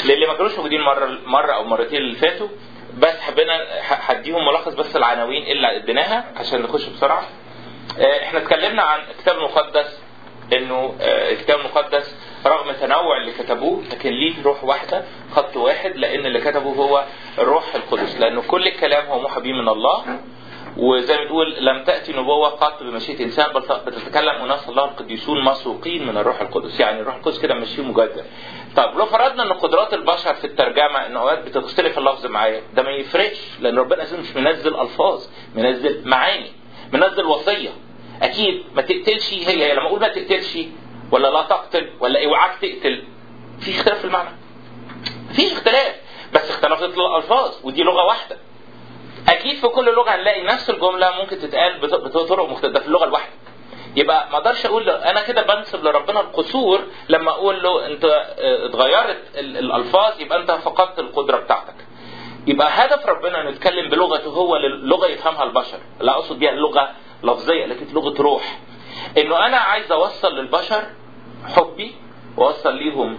للي ما كانوش موجودين مره مره او مرتين اللي فاتوا بس حبينا ح- هديهم ملخص بس العناوين اللي اديناها عشان نخش بسرعه آه، احنا اتكلمنا عن الكتاب المقدس انه آه، الكتاب المقدس رغم تنوع اللي كتبوه لكن ليه روح واحده خط واحد لان اللي كتبه هو الروح القدس لانه كل الكلام هو محبي من الله وزي ما تقول لم تاتي نبوه قط بمشيئه انسان بل بتتكلم اناس الله القديسون مسوقين من الروح القدس يعني الروح القدس كده ماشيه مجدد طب لو فرضنا ان قدرات البشر في الترجمه ان اوقات بتختلف اللفظ معايا ده ما يفرقش لان ربنا اساسا مش منزل الفاظ منزل معاني منزل وصيه اكيد ما تقتلش هي هي لما اقول ما تقتلش ولا لا تقتل ولا اوعاك تقتل في اختلاف في المعنى في اختلاف بس اختلفت الالفاظ ودي لغه واحده اكيد في كل لغه هنلاقي نفس الجمله ممكن تتقال بط- بطرق مختلفه في اللغه الواحده يبقى ما اقدرش اقول له انا كده بنسب لربنا القصور لما اقول له انت اه، اتغيرت ال- الالفاظ يبقى انت فقدت القدره بتاعتك يبقى هدف ربنا نتكلم بلغته هو لغه يفهمها البشر لا اقصد بيها لغه لفظيه لكن لغه روح انه انا عايز اوصل للبشر حبي واوصل ليهم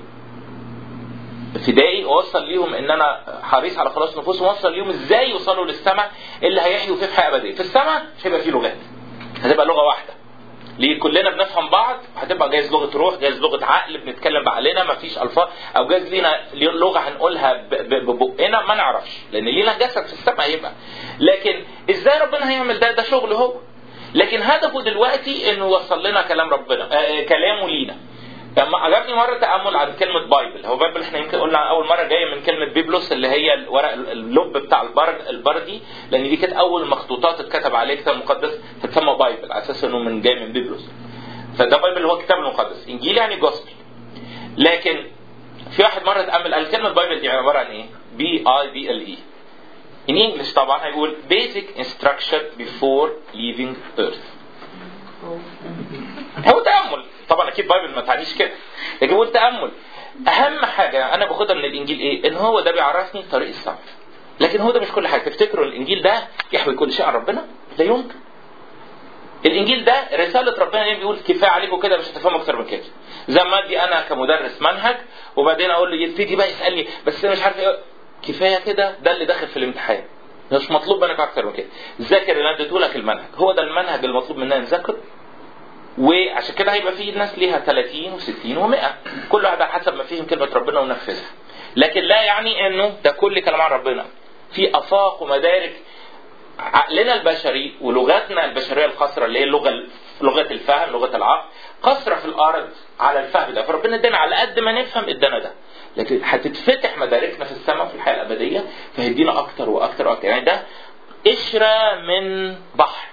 فدائي واوصل ليهم ان انا حريص على خلاص نفوسهم واوصل ليهم ازاي يوصلوا للسماء اللي هيحيوا فيه في حياه ابديه في السماء مش هيبقى فيه لغات هتبقى لغه واحده ليه كلنا بنفهم بعض هتبقى جايز لغه روح جايز لغه عقل بنتكلم بعقلنا ما فيش الفاظ او جايز لينا لغه هنقولها ب- ب- ببقنا ما نعرفش لان لينا جسد في السماء هيبقى لكن ازاي ربنا هيعمل ده ده شغله هو لكن هدفه دلوقتي انه يوصل لنا كلام ربنا آه آه، كلامه لينا لما عجبني مره تامل عن كلمه بايبل هو بايبل احنا يمكن قلنا اول مره جايه من كلمه بيبلوس اللي هي الورق اللب بتاع البرد البردي لان دي كانت اول مخطوطات اتكتب عليه الكتاب المقدس فتسمى بايبل على اساس انه من جاي من بيبلوس فده بايبل هو الكتاب المقدس انجيل يعني جوسبل لكن في واحد مره تامل قال كلمه بايبل دي عباره عن ايه؟ بي اي بي ال اي In English طبعا هيقول basic instruction before leaving earth هو تأمل طبعا أكيد بايبل ما تعنيش كده لكن هو تأمل أهم حاجة أنا باخدها من الإنجيل إيه؟ إن هو ده بيعرفني طريق السماء لكن هو ده مش كل حاجة تفتكروا الإنجيل ده يحوي كل شيء عن ربنا؟ لا يمكن الانجيل ده رساله ربنا اللي بيقول كفايه عليكم كده مش هتفهموا اكتر من كده زي ما ادي انا كمدرس منهج وبعدين اقول له يبتدي بقى يسالني بس انا مش عارف ايه كفايه كده ده اللي داخل في الامتحان مش مطلوب منك اكتر من كده ذاكر اللي انا اديته لك المنهج هو ده المنهج المطلوب مننا نذاكره وعشان كده هيبقى في ناس ليها 30 و60 و100 كل واحد على حسب ما فهم كلمه ربنا ونفذها لكن لا يعني انه ده كل كلام عن ربنا في افاق ومدارك عقلنا البشري ولغتنا البشريه القصرى اللي هي اللغه لغه الفهم لغه العقل قصرة في الارض على الفهم ده فربنا ادانا على قد ما نفهم ادانا ده لكن هتتفتح مداركنا في السماء في الحياه الابديه فهيدينا اكتر واكتر واكتر يعني ده قشره من بحر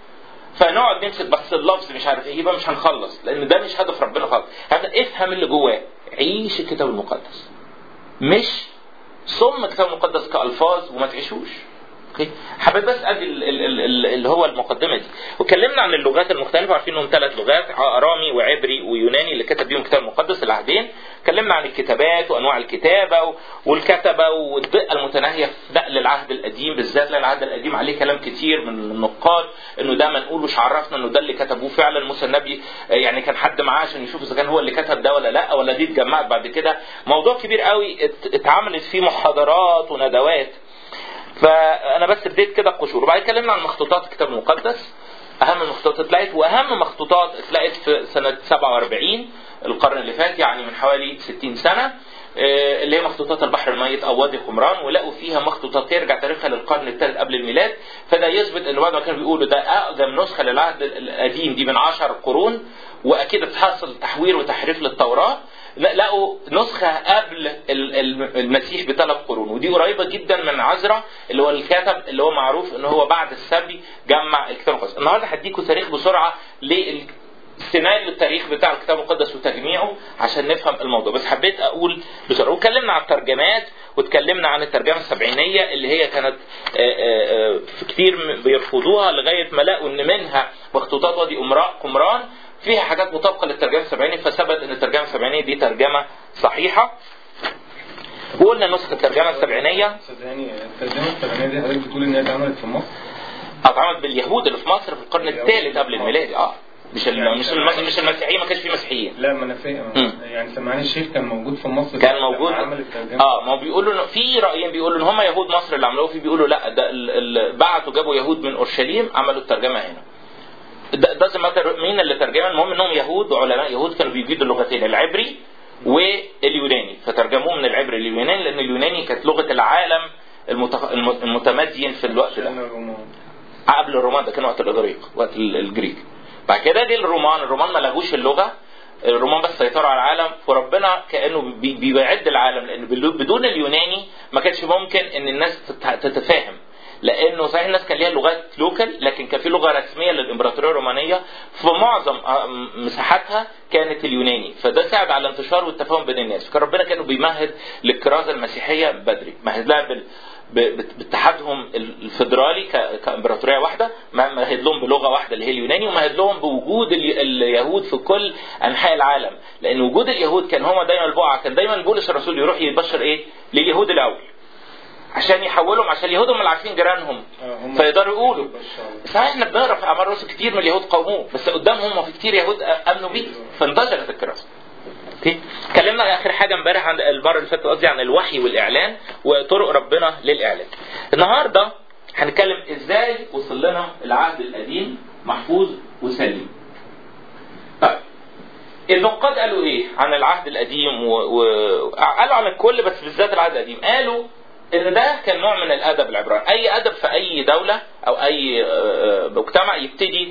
فنقعد نمسك بس اللفظ مش عارف ايه يبقى مش هنخلص لان ده مش هدف ربنا خالص هذا افهم اللي جواه عيش الكتاب المقدس مش صم الكتاب المقدس كالفاظ وما تعيشوش اوكي حبيت بس ادي ال- ال- ال- ال- اللي هو المقدمه دي واتكلمنا عن اللغات المختلفه عارفين انهم ثلاث لغات ارامي وعبري ويوناني اللي كتب بيهم الكتاب المقدس العهدين اتكلمنا عن الكتابات وانواع الكتابه و- والكتبه والدقه المتناهيه في نقل العهد القديم بالذات لان العهد القديم عليه كلام كتير من النقاد انه ده ما نقولوش عرفنا انه ده اللي كتبوه فعلا موسى النبي آه، يعني كان حد معاه عشان يشوف اذا كان هو اللي كتب ده ولا لا ولا دي اتجمعت بعد كده موضوع كبير قوي ات- اتعملت فيه محاضرات وندوات فانا بس اديت كده القشور وبعد كده اتكلمنا عن مخطوطات الكتاب المقدس اهم المخطوطات اتلقت واهم مخطوطات اتلقت في سنه 47 القرن اللي فات يعني من حوالي 60 سنه آه، اللي هي مخطوطات البحر الميت او وادي قمران ولقوا فيها مخطوطات يرجع تاريخها للقرن الثالث قبل الميلاد فده يثبت ان بعد ما كانوا بيقولوا ده اقدم نسخه للعهد القديم دي من 10 قرون واكيد حصل تحوير وتحريف للتوراه لا لقوا نسخة قبل ال- ال- المسيح بثلاث قرون ودي قريبة جدا من عزرا اللي هو الكاتب اللي هو معروف ان هو بعد السبي جمع الكتاب المقدس النهارده هديكم تاريخ بسرعة للسيناريو التاريخ بتاع الكتاب المقدس وتجميعه عشان نفهم الموضوع بس حبيت اقول بسرعة واتكلمنا عن الترجمات واتكلمنا عن الترجمة السبعينية اللي هي كانت آه، آه، آه، في كتير م- بيرفضوها لغاية ما لقوا ان منها مخطوطات وادي أمراء قمران فيها حاجات مطابقة للترجمة السبعينية فثبت ان الترجمة السبعينية دي ترجمة صحيحة وقلنا نسخة الترجمة السبعينية صدقني الترجمه السبعينيه دي حضرتك بتقول ان هي اتعملت في مصر اتعملت باليهود اللي في مصر في القرن الثالث قبل الميلاد اه مش ال- مش الم- مش المسيحيين ما كانش في مسيحيين لا ما انا فاهم مم. يعني سمعني الشيخ كان موجود في مصر كان لما موجود عمل الترجمه اه ما هو بيقولوا إنه في رايين بيقولوا ان هم يهود مصر اللي عملوه في بيقولوا لا ده ال- ال- بعتوا جابوا يهود من اورشليم عملوا الترجمه هنا ده ده ماتر مين اللي ترجمها المهم انهم يهود وعلماء يهود كانوا بيجيدوا اللغتين العبري واليوناني فترجموه من العبري لليوناني لان اليوناني كانت لغه العالم المتخ... الم- المتمدين في الوقت ده عشان الرومان قبل الرومان ده كان وقت الاغريق وقت ال- الجريك بعد كده جه الرومان الرومان ما لغوش اللغه الرومان بس سيطروا على العالم فربنا كانه بي- بيعد العالم لان بال- بدون اليوناني ما كانش ممكن ان الناس تت- تتفاهم لانه صحيح الناس كان ليها لغات لوكال لكن كان في لغه رسميه للامبراطوريه الرومانيه في معظم آه، م- مساحاتها كانت اليوناني فده ساعد على الانتشار والتفاهم بين الناس فكان ربنا كانه بيمهد للكرازه المسيحيه بدري مهد لها بال ب- بت- باتحادهم الفدرالي ك- كامبراطوريه واحده مهد لهم بلغه واحده اللي هي اليوناني ومهد لهم بوجود ال- اليهود في كل انحاء العالم لان وجود اليهود كان هما دايما البقعه كان دايما بولس الرسول يروح يبشر ايه لليهود الاول عشان يحولهم عشان اليهود هم اللي عارفين جيرانهم آه، هم فيقدروا يقولوا بشار. صحيح احنا بنقرا في اعمال الرسل كتير من اليهود قوموه بس قدامهم في كتير يهود امنوا بيه فانتشرت الكراسه اوكي اتكلمنا اخر حاجه امبارح عن المره اللي فاتت قصدي عن الوحي والاعلان وطرق ربنا للاعلان النهارده هنتكلم ازاي وصل لنا العهد القديم محفوظ وسليم طيب النقاد قالوا ايه عن العهد القديم و... و... قالوا عن الكل بس بالذات العهد القديم قالوا ان ده كان نوع من الادب العبراني اي ادب في اي دوله او اي آه، مجتمع يبتدي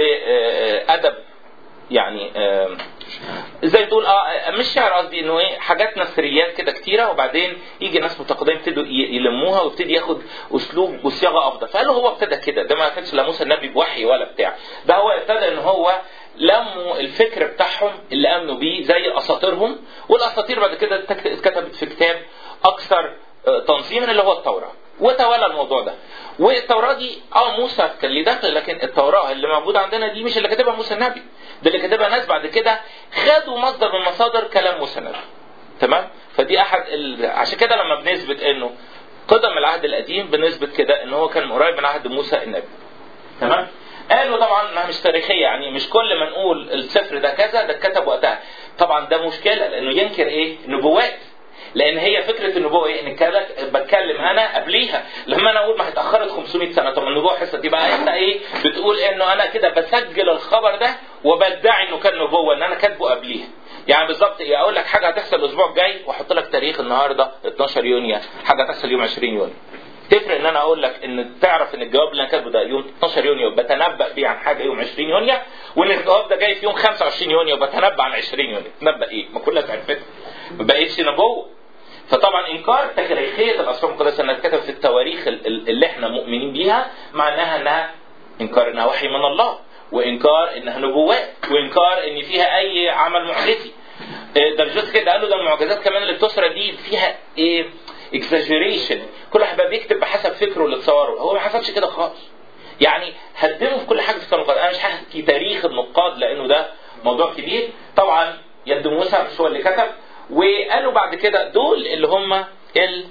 بادب يعني آه، زي تقول اه مش شعر قصدي انه ايه حاجات نثريات كده كتيره وبعدين يجي ناس متقدمين يبتدوا ي- يلموها ويبتدي ياخد اسلوب وصياغه افضل فقالوا هو ابتدى كده ده ما كانش لا موسى النبي بوحي ولا بتاع ده هو ابتدى ان هو لموا الفكر بتاعهم اللي امنوا بيه زي اساطيرهم والاساطير بعد كده اتك- اتكتبت في كتاب اكثر آه، تنظيما اللي هو التوراه وتولى الموضوع ده والتوراه دي اه موسى كان ليه دخل لكن التوراه اللي موجوده عندنا دي مش اللي كاتبها موسى النبي ده اللي كاتبها ناس بعد كده خدوا مصدر من مصادر كلام موسى النبي تمام فدي احد ال... عشان كده لما بنثبت انه قدم العهد القديم بنثبت كده ان هو كان قريب من عهد موسى النبي تمام قالوا طبعا انها مش تاريخيه يعني مش كل ما نقول السفر ده كذا ده اتكتب وقتها طبعا ده مشكله لانه ينكر ايه نبوات لان هي فكره النبوه ايه ان كلك- بتكلم انا قبليها لما انا اقول ما هي اتاخرت 500 سنه طب النبوه حصلت يبقى انت ايه بتقول انه انا كده بسجل الخبر ده وبدعي انه كان نبوه ان انا كاتبه قبليها يعني بالظبط ايه اقول لك حاجه هتحصل الاسبوع الجاي واحط لك تاريخ النهارده 12 يونيو حاجه هتحصل يوم 20 يونيو تفرق ان انا اقول لك ان تعرف ان الجواب اللي انا كاتبه ده يوم 12 يونيو بتنبأ بيه عن حاجه يوم 20 يونيو وان الجواب ده جاي في يوم 25 يونيو بتنبأ عن 20 يونيو تنبأ ايه؟ ما كلها اتعرفت ما بقتش نبوه فطبعا انكار تاريخيه الاسرار المقدسه انها اتكتبت في التواريخ ال- ال- اللي احنا مؤمنين بيها معناها انها انكار انها وحي من الله وانكار انها نبوات وانكار ان فيها اي عمل معجزي إيه، ده مش بس كده قالوا ده المعجزات كمان اللي بتسرى دي فيها ايه اكزاجيريشن كل واحد بقى بيكتب بحسب فكره اللي اتصوره هو ما حصلش كده خالص يعني هدموا في كل حاجه في الكتاب المقدس انا مش هحكي تاريخ النقاد لانه ده موضوع كبير طبعا يد موسى مش هو اللي كتب وقالوا بعد كده دول اللي هم ال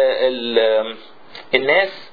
ال الناس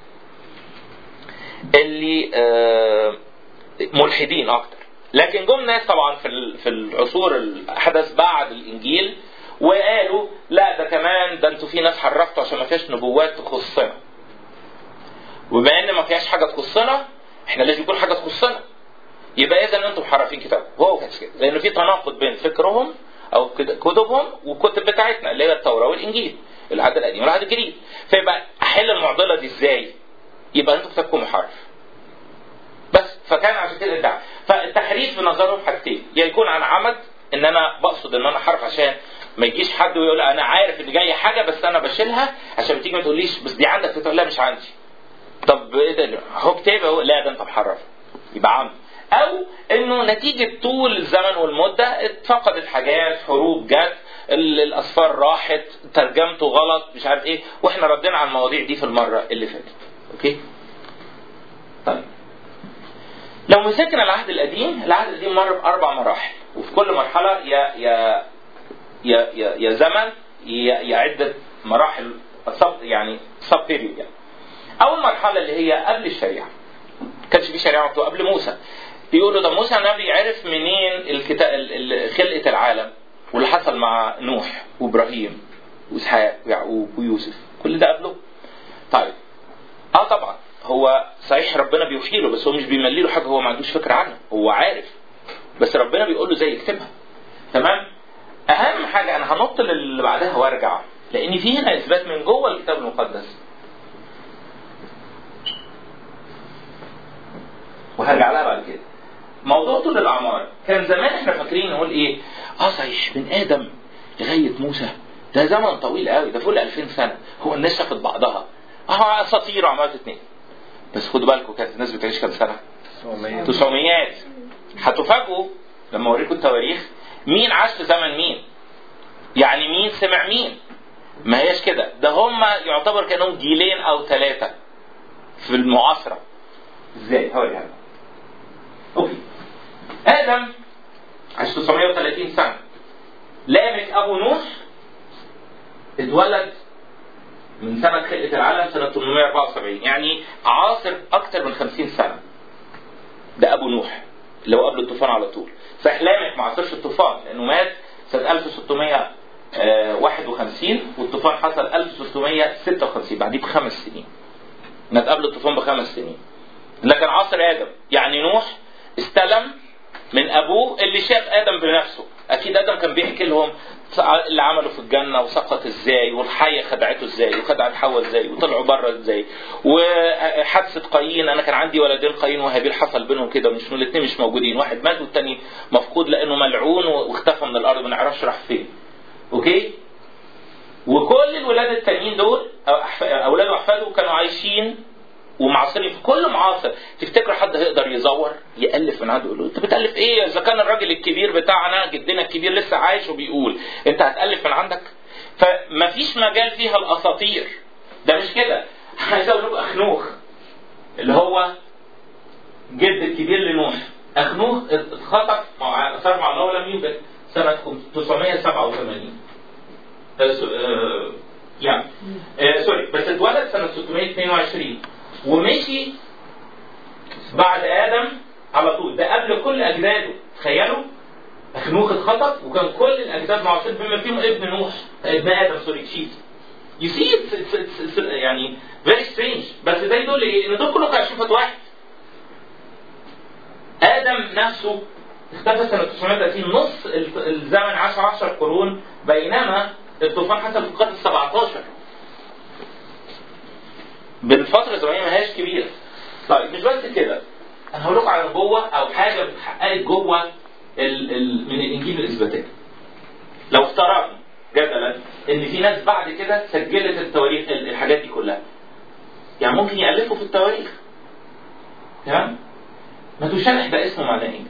اللي آه، ملحدين اكتر لكن جم ناس طبعا في ال- في العصور الحدث بعد الانجيل وقالوا لا ده كمان ده انتوا في ناس حرفتوا عشان ما فيهاش نبوات تخصنا وبما ان ما فيهاش حاجه تخصنا احنا لازم يكون حاجه تخصنا يبقى اذا انتم محرفين كتاب هو ما كانش كده لانه في تناقض بين فكرهم او كد- كتبهم والكتب بتاعتنا اللي هي التوراه والانجيل العهد القديم والعهد الجديد فيبقى احل المعضله دي ازاي؟ يبقى انتوا كتابكم محرف بس فكان عشان كده الدعوه فالتحريف في نظرهم حاجتين يا يكون عن عمد ان انا بقصد ان انا حرف عشان ما يجيش حد ويقول انا عارف ان جايه حاجه بس انا بشيلها عشان تيجي ما تقوليش بس دي عندك تقول لا مش عندي طب ايه ده هو كتاب اهو لا ده انت محرف يبقى عمد او انه نتيجه طول الزمن والمده اتفقدت حاجات حروب جت ال- الاسفار راحت ترجمته غلط مش عارف ايه واحنا ردينا على المواضيع دي في المره اللي فاتت اوكي طيب لو مسكنا العهد القديم العهد القديم مر باربع مراحل وفي كل مرحله يا يا يا يا, يا زمن يا, يا عده مراحل sub- يعني سب بيريود يعني اول مرحله اللي هي قبل الشريعه كانش في شريعه مكتوبه قبل موسى يقولوا ده موسى النبي عرف منين الكتاب ال- ال- خلقه العالم واللي حصل مع نوح وابراهيم واسحاق ويعقوب ويوسف كل ده قبله طيب اه طبعا هو صحيح ربنا بيوحي له بس هو مش بيملي له حاجه هو ما عندوش فكره عنها هو عارف بس ربنا بيقول له زي يكتبها تمام اهم حاجه انا هنط للي بعدها وارجع لان في هنا اثبات من جوه الكتاب المقدس وهرجع لها بعد كده موضوع طول الاعمار كان زمان احنا فاكرين نقول ايه اه صحيح من ادم لغايه موسى ده زمن طويل قوي ده فوق 2000 سنه هو الناس شافت بعضها اه اساطير وعملت اتنين بس خدوا بالكم كانت الناس بتعيش كام سنه 900 هتفاجئوا لما اوريكم التواريخ مين عاش في زمن مين يعني مين سمع مين ما هياش كده ده هم يعتبر كانوا جيلين او ثلاثه في المعاصره ازاي هوريها لكم. اوكي ادم عاش 930 سنه لامك ابو نوح اتولد من سنة خلقة العالم سنة 874 يعني عاصر أكثر من 50 سنة ده أبو نوح اللي هو قبل الطوفان على طول صحيح لامك ما عاصرش الطوفان لأنه مات سنة 1651 والطوفان حصل 1656 بعديه بخمس سنين مات قبل الطوفان بخمس سنين لكن عصر آدم يعني نوح استلم من أبوه اللي شاف آدم بنفسه أكيد آدم كان بيحكي لهم اللي عمله في الجنة وسقط ازاي والحية خدعته ازاي وخدعت حواء ازاي وطلعوا بره ازاي وحادثة قايين انا كان عندي ولدين قايين وهابيل حصل بينهم كده مش الاثنين مش موجودين واحد مات والتاني مفقود لانه ملعون واختفى من الارض ما نعرفش راح فين اوكي وكل الولاد التانيين دول أو أحف- اولاد واحفاده كانوا عايشين ومعاصرين في كل معاصر تفتكروا حد هيقدر يزور يالف من عنده يقول له انت بتالف ايه اذا كان الراجل الكبير بتاعنا جدنا الكبير لسه عايش وبيقول انت هتالف من عندك فمفيش مجال فيها الاساطير ده مش كده عايز اقول لكم اخنوخ اللي هو جد الكبير لنوح اخنوخ اتخطف مع صار مع الله ولم يوجد سنه 987 آه، س- آه، يعني آه، سوري بس اتولد سنه 622 ومشي بعد ادم على طول ده قبل كل اجداده تخيلوا اخنوخ اتخطف وكان كل الاجداد معاصرين بما فيهم ابن نوح ابن ادم سوري شيت You see it's, it's, it's, it's يعني very strange بس ده يدل ايه؟ ان دول كلهم كانوا عايشين في وقت واحد. ادم نفسه اختفى سنه 930 نص ال- الزمن عاش 10 قرون بينما الطوفان حصل في القرن ال 17 بالفتره الزمنيه ما هياش كبيره. طيب مش بس كده انا هقول لكم على جوه او حاجه اتحققت جوه ال ال من الانجيل الاثباتيه. لو افترضنا جدلا ان في ناس بعد كده سجلت التواريخ ال- الحاجات دي كلها. يعني ممكن يالفوا في التواريخ. تمام؟ ما تشرح ده اسمه معناه ايه؟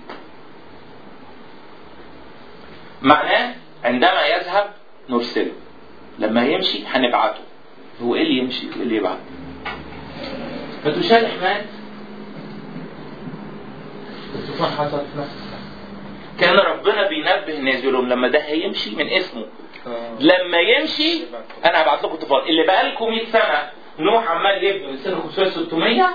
معناه عندما يذهب نرسله لما يمشي هنبعته هو ايه اللي يمشي وايه اللي يبعت فتشرح مات الطوفان حصل في نفس السنة كان ربنا بينبه الناس يقول لهم لما ده هيمشي من اسمه لما يمشي انا هبعت لكم طوفان اللي بقالكم 100 سنه نوح عمال يبني من سنه 500 600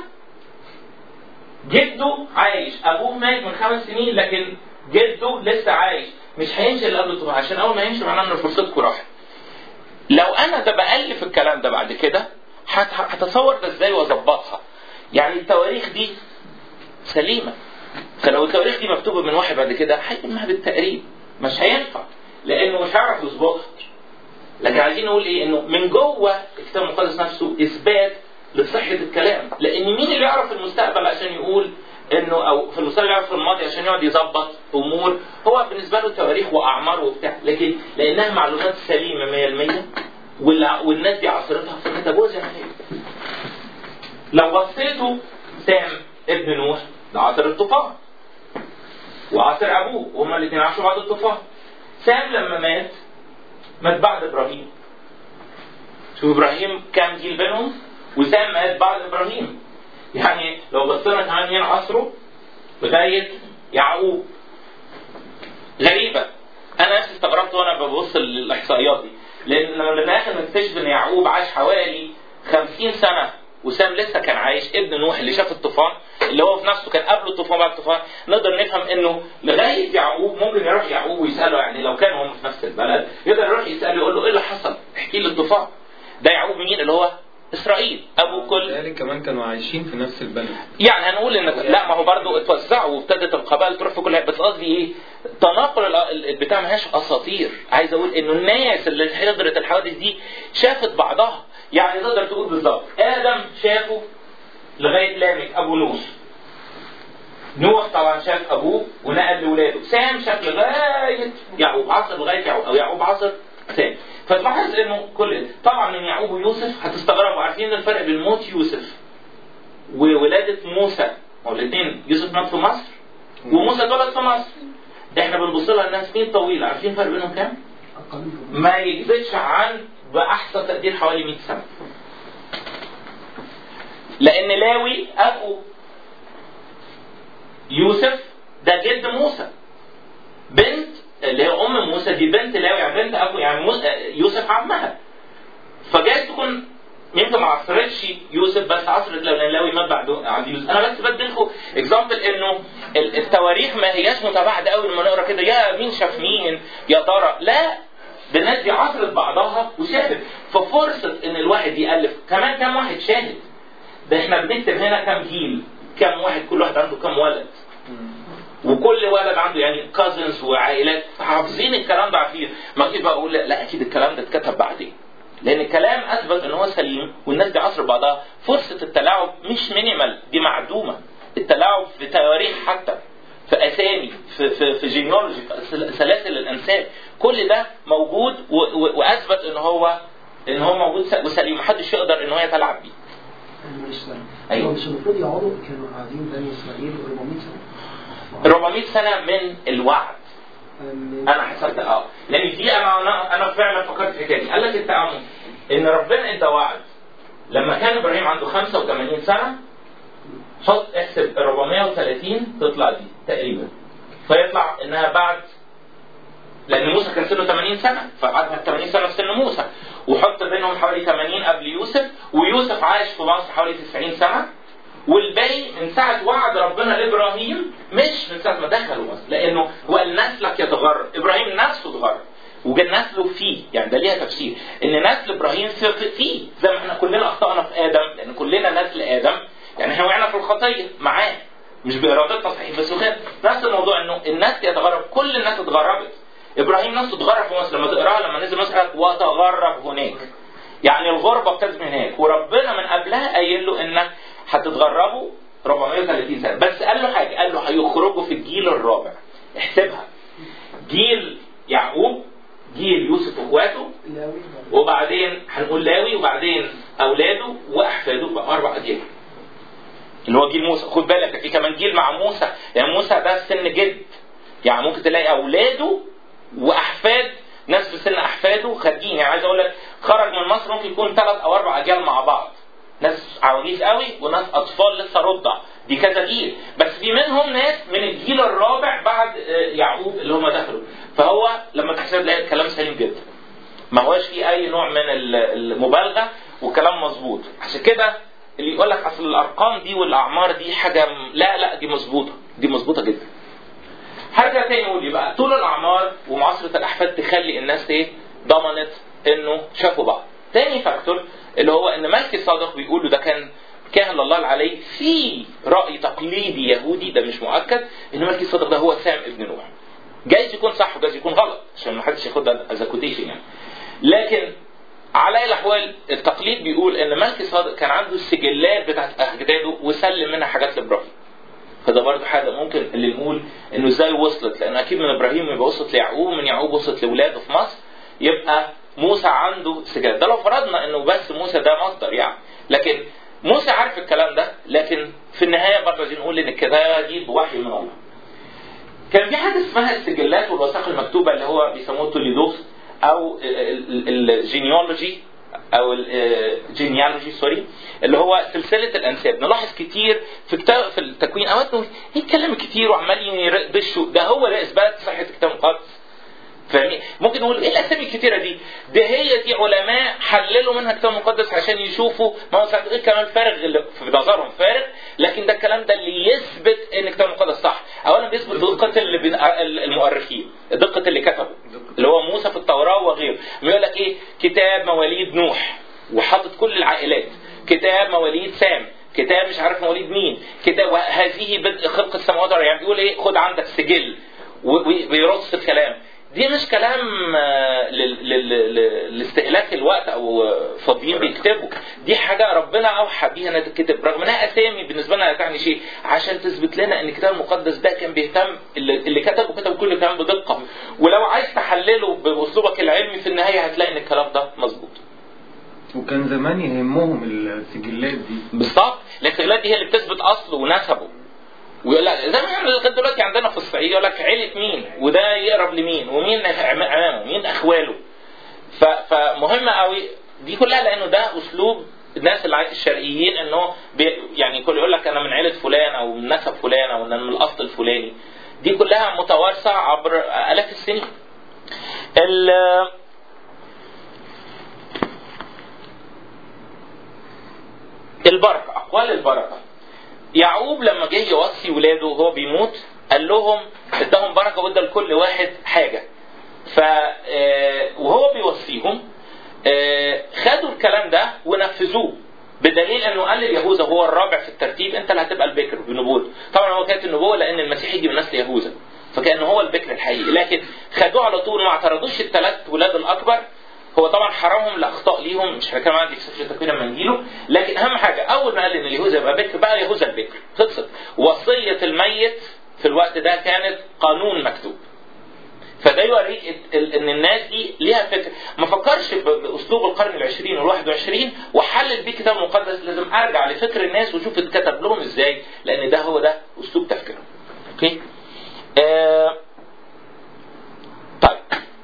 جده عايش ابوه مات من خمس سنين لكن جده لسه عايش مش هيمشي الا قبل الطوفان عشان اول ما يمشي معناه ان فرصتكم راحت لو انا ده بالف الكلام ده بعد كده هت- هتصور ده ازاي واظبطها يعني التواريخ دي سليمه فلو التواريخ دي مكتوبه من واحد بعد كده هيقولها بالتقريب مش هينفع لانه مش هيعرف يظبطها لكن عايزين نقول ايه انه من جوه الكتاب المقدس نفسه اثبات لصحه الكلام لان مين اللي يعرف المستقبل عشان يقول انه او في المستقبل يعرف الماضي عشان يقعد يظبط امور هو بالنسبه له تواريخ واعمار وبتاع لكن لانها معلومات سليمه 100% والع- والناس دي عصرتها فكتبوها زي ما هي لو بصيتوا سام ابن نوح ده عصر الطوفان وعصر ابوه وهما الاثنين عاشوا بعد الطوفان سام لما مات مات بعد ابراهيم شوف ابراهيم كام جيل بينهم وسام مات بعد ابراهيم يعني لو بصينا كمان مين عصره لغايه يعقوب غريبه انا نفسي استغربت وانا ببص للاحصائيات دي لان لما في الاخر نكتشف ان يعقوب عاش حوالي 50 سنه وسام لسه كان عايش ابن نوح اللي شاف الطوفان اللي هو في نفسه كان قبل الطوفان بعد الطوفان نقدر نفهم انه لغايه يعقوب ممكن يروح يعقوب ويساله يعني لو كانوا هم في نفس البلد يقدر يروح يساله يقول له ايه اللي حصل؟ احكي لي الطوفان. ده يعقوب مين اللي هو اسرائيل ابو كل ذلك كمان كانوا عايشين في نفس البلد يعني هنقول ان لا ما هو برضه اتوزعوا وابتدت القبائل تروح في كل حته بس قصدي ايه تناقل ال- البتاع ما هياش اساطير عايز اقول انه الناس اللي حضرت الحوادث دي شافت بعضها يعني تقدر تقول بالظبط ادم شافه لغايه لامك ابو نوح نوح طبعا شاف ابوه ونقل لاولاده سام شاف لغايه يعقوب عصر لغايه يعقوب او يعقوب عصر سام فتلاحظ انه كل طبعا من يعقوب ويوسف هتستغربوا عارفين الفرق بين موت يوسف وولاده موسى ما هو الاثنين يوسف مات في مصر وموسى اتولد في مصر احنا بنبص لها انها سنين طويله عارفين الفرق بينهم كام؟ ما يزيدش عن باحسن تقدير حوالي 100 سنه لان لاوي اخو يوسف ده جد موسى بنت اللي هي ام موسى دي بنت لاوي يعني بنت اخو يعني مو- يوسف عمها فجايز تكون يمكن ما عصرتش يوسف بس عصرت لو لان لاوي مات بعد عند يوسف انا بس بديلكم اكزامبل انه ال- التواريخ ما هياش متباعده قوي لما نقرا كده يا مين شاف مين يا ترى لا ده الناس دي عصرت بعضها وشافت ففرصه ان الواحد يالف كمان كام واحد شاهد ده احنا بنكتب هنا كام جيل كام واحد كل واحد عنده كام ولد وكل ولد عنده يعني كازنز وعائلات حافظين الكلام ده عارفين ما اجيش بقى اقول لا, لا اكيد الكلام ده اتكتب بعدين لان الكلام اثبت ان هو سليم والناس دي عصر بعضها فرصه التلاعب مش مينيمال دي معدومه التلاعب في تواريخ حتى في اسامي في في في جينيولوجي في سل- سلاسل الانساب كل ده موجود و- و- واثبت ان هو ان هو موجود س- وسليم محدش يقدر ان هو يتلاعب بيه معلش بقى. أيوة. هو مش المفروض يقعدوا كانوا قاعدين بني اسرائيل 400 سنه 400 سنه من الوعد من- انا حسبت اه لان دي انا انا انا فعلا فكرت في كده قال لك التامل ان ربنا ادى وعد لما كان ابراهيم عنده 85 سنه حط احسب 430 تطلع دي تقريبا فيطلع انها بعد لان موسى كان سنه 80 سنه فقعد 80 سنه في سن موسى وحط بينهم حوالي 80 قبل يوسف ويوسف عاش في مصر حوالي 90 سنه والباقي من ساعة وعد ربنا لإبراهيم مش من ساعة ما دخلوا مصر لأنه هو قال نسلك يتغرب إبراهيم نسله اتغرب وجا نسله فيه يعني ده ليها تفسير ان نسل ابراهيم في- فيه زي ما احنا كلنا اخطانا في ادم لان كلنا نسل ادم يعني احنا وقعنا في الخطيه معاه مش بارادتنا صحيح بس وكده نفس الموضوع انه الناس يتغرب كل الناس اتغربت ابراهيم نفسه اتغرب في مصر لما تقراها لما نزل مصر قال وتغرب هناك يعني الغربه بتزم هناك وربنا من قبلها قايل له انك هتتغربوا 430 سنه بس قال له حاجه قال له هيخرجوا في الجيل الرابع احسبها جيل يعقوب جيل يوسف واخواته لاوي وبعدين هنقول لاوي وبعدين اولاده واحفاده بقى اربع اجيال اللي هو جيل موسى خد بالك في كمان جيل مع موسى يعني موسى ده سن جد يعني ممكن تلاقي اولاده واحفاد ناس في سن احفاده خارجين يعني عايز اقول لك خرج من مصر ممكن يكون ثلاث او اربع اجيال مع بعض ناس عواجيز قوي وناس اطفال لسه رضع دي كذا جيل بس في منهم ناس من الجيل الرابع بعد آه، يعقوب اللي هم دخلوا فهو لما تحسب تلاقي الكلام سليم جدا ما هوش فيه اي نوع من ال- المبالغه والكلام مظبوط عشان كده اللي يقول لك اصل الارقام دي والاعمار دي حاجه م- لا لا دي مظبوطه دي مظبوطه جدا حاجه تاني يقول لي بقى طول الاعمار ومعاصره الاحفاد تخلي الناس ايه ضمنت انه شافوا بعض تاني فاكتور اللي هو ان ملكي صادق بيقولوا ده كان كاهن الله العلي في راي تقليدي يهودي ده مش مؤكد ان ملكي صادق ده هو سام ابن نوح جايز يكون صح وجايز يكون غلط عشان ما حدش ياخدها از كوتيشن يعني لكن على اي الاحوال التقليد بيقول ان ملكي صادق كان عنده السجلات بتاعت اجداده وسلم منها حاجات لابراهيم فده برضه حاجه ممكن اللي نقول انه ازاي وصلت لان اكيد من ابراهيم يبقى وصلت ليعقوب من يعقوب وصلت لاولاده في مصر يبقى موسى عنده سجلات ده لو فرضنا انه بس موسى ده مصدر يعني لكن موسى عارف الكلام ده لكن في النهايه برضه عايزين نقول ان الكتابه دي بوحي من الله كان في حاجه اسمها السجلات والوثائق المكتوبه اللي هو بيسموه توليدوس او الجينيولوجي او الجينيالوجي سوري اللي هو سلسله الانساب نلاحظ كتير في كتاب في التكوين اوقات نقول يتكلم كتير وعمال يدشوا ده هو ده اثبات صحه الكتاب المقدس فاهمين ممكن نقول ايه الاسامي الكتيره دي ده هي دي علماء حللوا منها الكتاب المقدس عشان يشوفوا ما هو ساعات ايه الكلام الفارغ اللي في نظرهم فارغ لكن ده الكلام ده اللي يثبت ان الكتاب المقدس صح اولا بيثبت دقه اللي بين المؤرخين دقه اللي كتبوا اللي هو موسى في التوراه وغيره بيقول لك ايه كتاب مواليد نوح وحاطط كل العائلات كتاب مواليد سام كتاب مش عارف مواليد مين كتاب هذه بدء خلق السماوات والارض يعني بيقول ايه خد عندك سجل وبيرص الكلام دي مش كلام آه، لل- لل- لل- لاستهلاك الوقت او آه، فاضيين بيكتبوا دي حاجه ربنا اوحى بيها انها تتكتب رغم انها اسامي بالنسبه لنا لا تعني شيء عشان تثبت لنا ان الكتاب المقدس ده كان بيهتم اللي اللي كتبه كتب كل كلام بدقه ولو عايز تحلله باسلوبك العلمي في النهايه هتلاقي ان الكلام ده مظبوط وكان زمان يهمهم السجلات دي بالظبط الاختلاف دي هي اللي بتثبت اصله ونسبه ويقول لك زي ما احنا لغايه دلوقتي عندنا في الصعيد يقول لك عيله مين وده يقرب لمين ومين عمامه ومين اخواله ف- فمهم قوي دي كلها لانه ده اسلوب الناس الع- الشرقيين انه بي يعني كل يقول لك انا من عيله فلان او من نسب فلان او انا من الاصل الفلاني دي كلها متوارثه عبر الاف السنين ال- البركه اقوال البركه يعقوب لما جه يوصي ولاده وهو بيموت قال لهم اداهم بركه وادى لكل واحد حاجه ف آه، وهو بيوصيهم آه، خدوا الكلام ده ونفذوه بدليل انه قال ليهوذا هو الرابع في الترتيب انت اللي هتبقى البكر بنبوته طبعا هو كانت النبوه لان المسيح يجي من نسل يهوذا فكان هو البكر الحقيقي لكن خدوه على طول ما اعترضوش الثلاث ولاد الاكبر هو طبعا حرامهم لاخطاء ليهم مش هنتكلم عنها في سفر التكوين لما نجيله لكن اهم حاجه اول ما قال ان يهوذا يبقى بكر بقى يهوذا البكر خلصت وصيه الميت في الوقت ده كانت قانون مكتوب فده يوريك ال- ال- ان الناس دي ليها فكر ما فكرش ب- باسلوب القرن العشرين والواحد وعشرين وحلل بيه كتاب مقدس لازم ارجع لفكر الناس واشوف اتكتب لهم ازاي لان ده هو ده اسلوب تفكيرهم اوكي آه طيب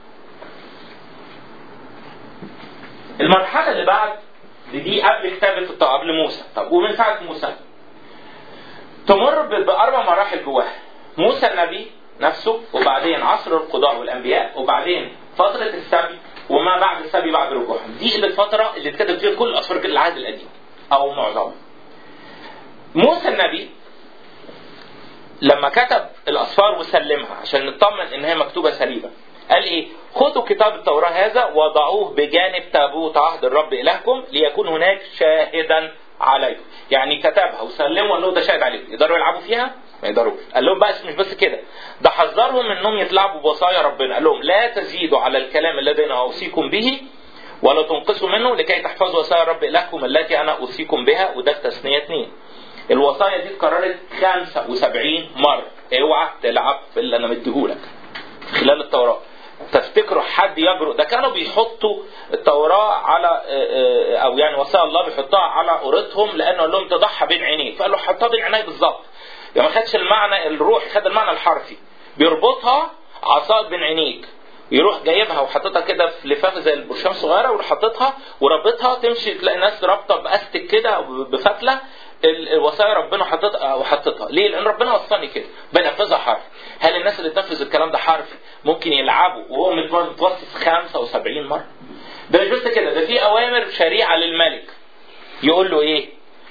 المرحله اللي بعد دي قبل كتابه الط- قبل موسى طب ومن ساعه موسى تمر ب- باربع مراحل جواها موسى النبي نفسه وبعدين عصر القضاء والانبياء وبعدين فتره السبي وما بعد السبي بعد رجوعهم دي اللي الفتره اللي اتكتب فيها كل اسفار العهد القديم او معظمها موسى النبي لما كتب الاسفار وسلمها عشان نطمن ان هي مكتوبه سليمه قال ايه خذوا كتاب التوراة هذا وضعوه بجانب تابوت عهد الرب إلهكم ليكون هناك شاهدا عليكم يعني كتبها وسلموا انه ده شاهد عليكم يقدروا يلعبوا فيها ما يقدروش قال لهم بقى مش بس كده ده حذرهم انهم يتلعبوا بوصايا ربنا قال لهم لا تزيدوا على الكلام الذي انا اوصيكم به ولا تنقصوا منه لكي تحفظوا وصايا رب الهكم التي انا اوصيكم بها وده في تثنيه اثنين الوصايا دي اتكررت 75 مره اوعى تلعب في اللي انا مديهولك خلال التوراه تفتكروا حد يجرؤ ده كانوا بيحطوا التوراه على آه، آه، او يعني وصايا الله بيحطها على قورتهم لانه قال لهم تضحى بين عينيك فقال له حطها بين عينيك بالظبط يعني ما خدش المعنى الروح خد المعنى الحرفي بيربطها عصا بين عينيك يروح جايبها وحاططها كده في لفافه زي البرشام صغيره ويروح حاططها ورابطها تمشي تلاقي ناس رابطه باستك كده او بفتله ال- الوصايا ربنا حاططها وحطتها ليه؟ لان ربنا وصاني كده بنفذها حرف هل الناس اللي تنفذ الكلام ده حرفي ممكن يلعبوا وهو متو- متوصف 75 مره ده مش بس كده ده في اوامر شريعه للملك يقول له ايه؟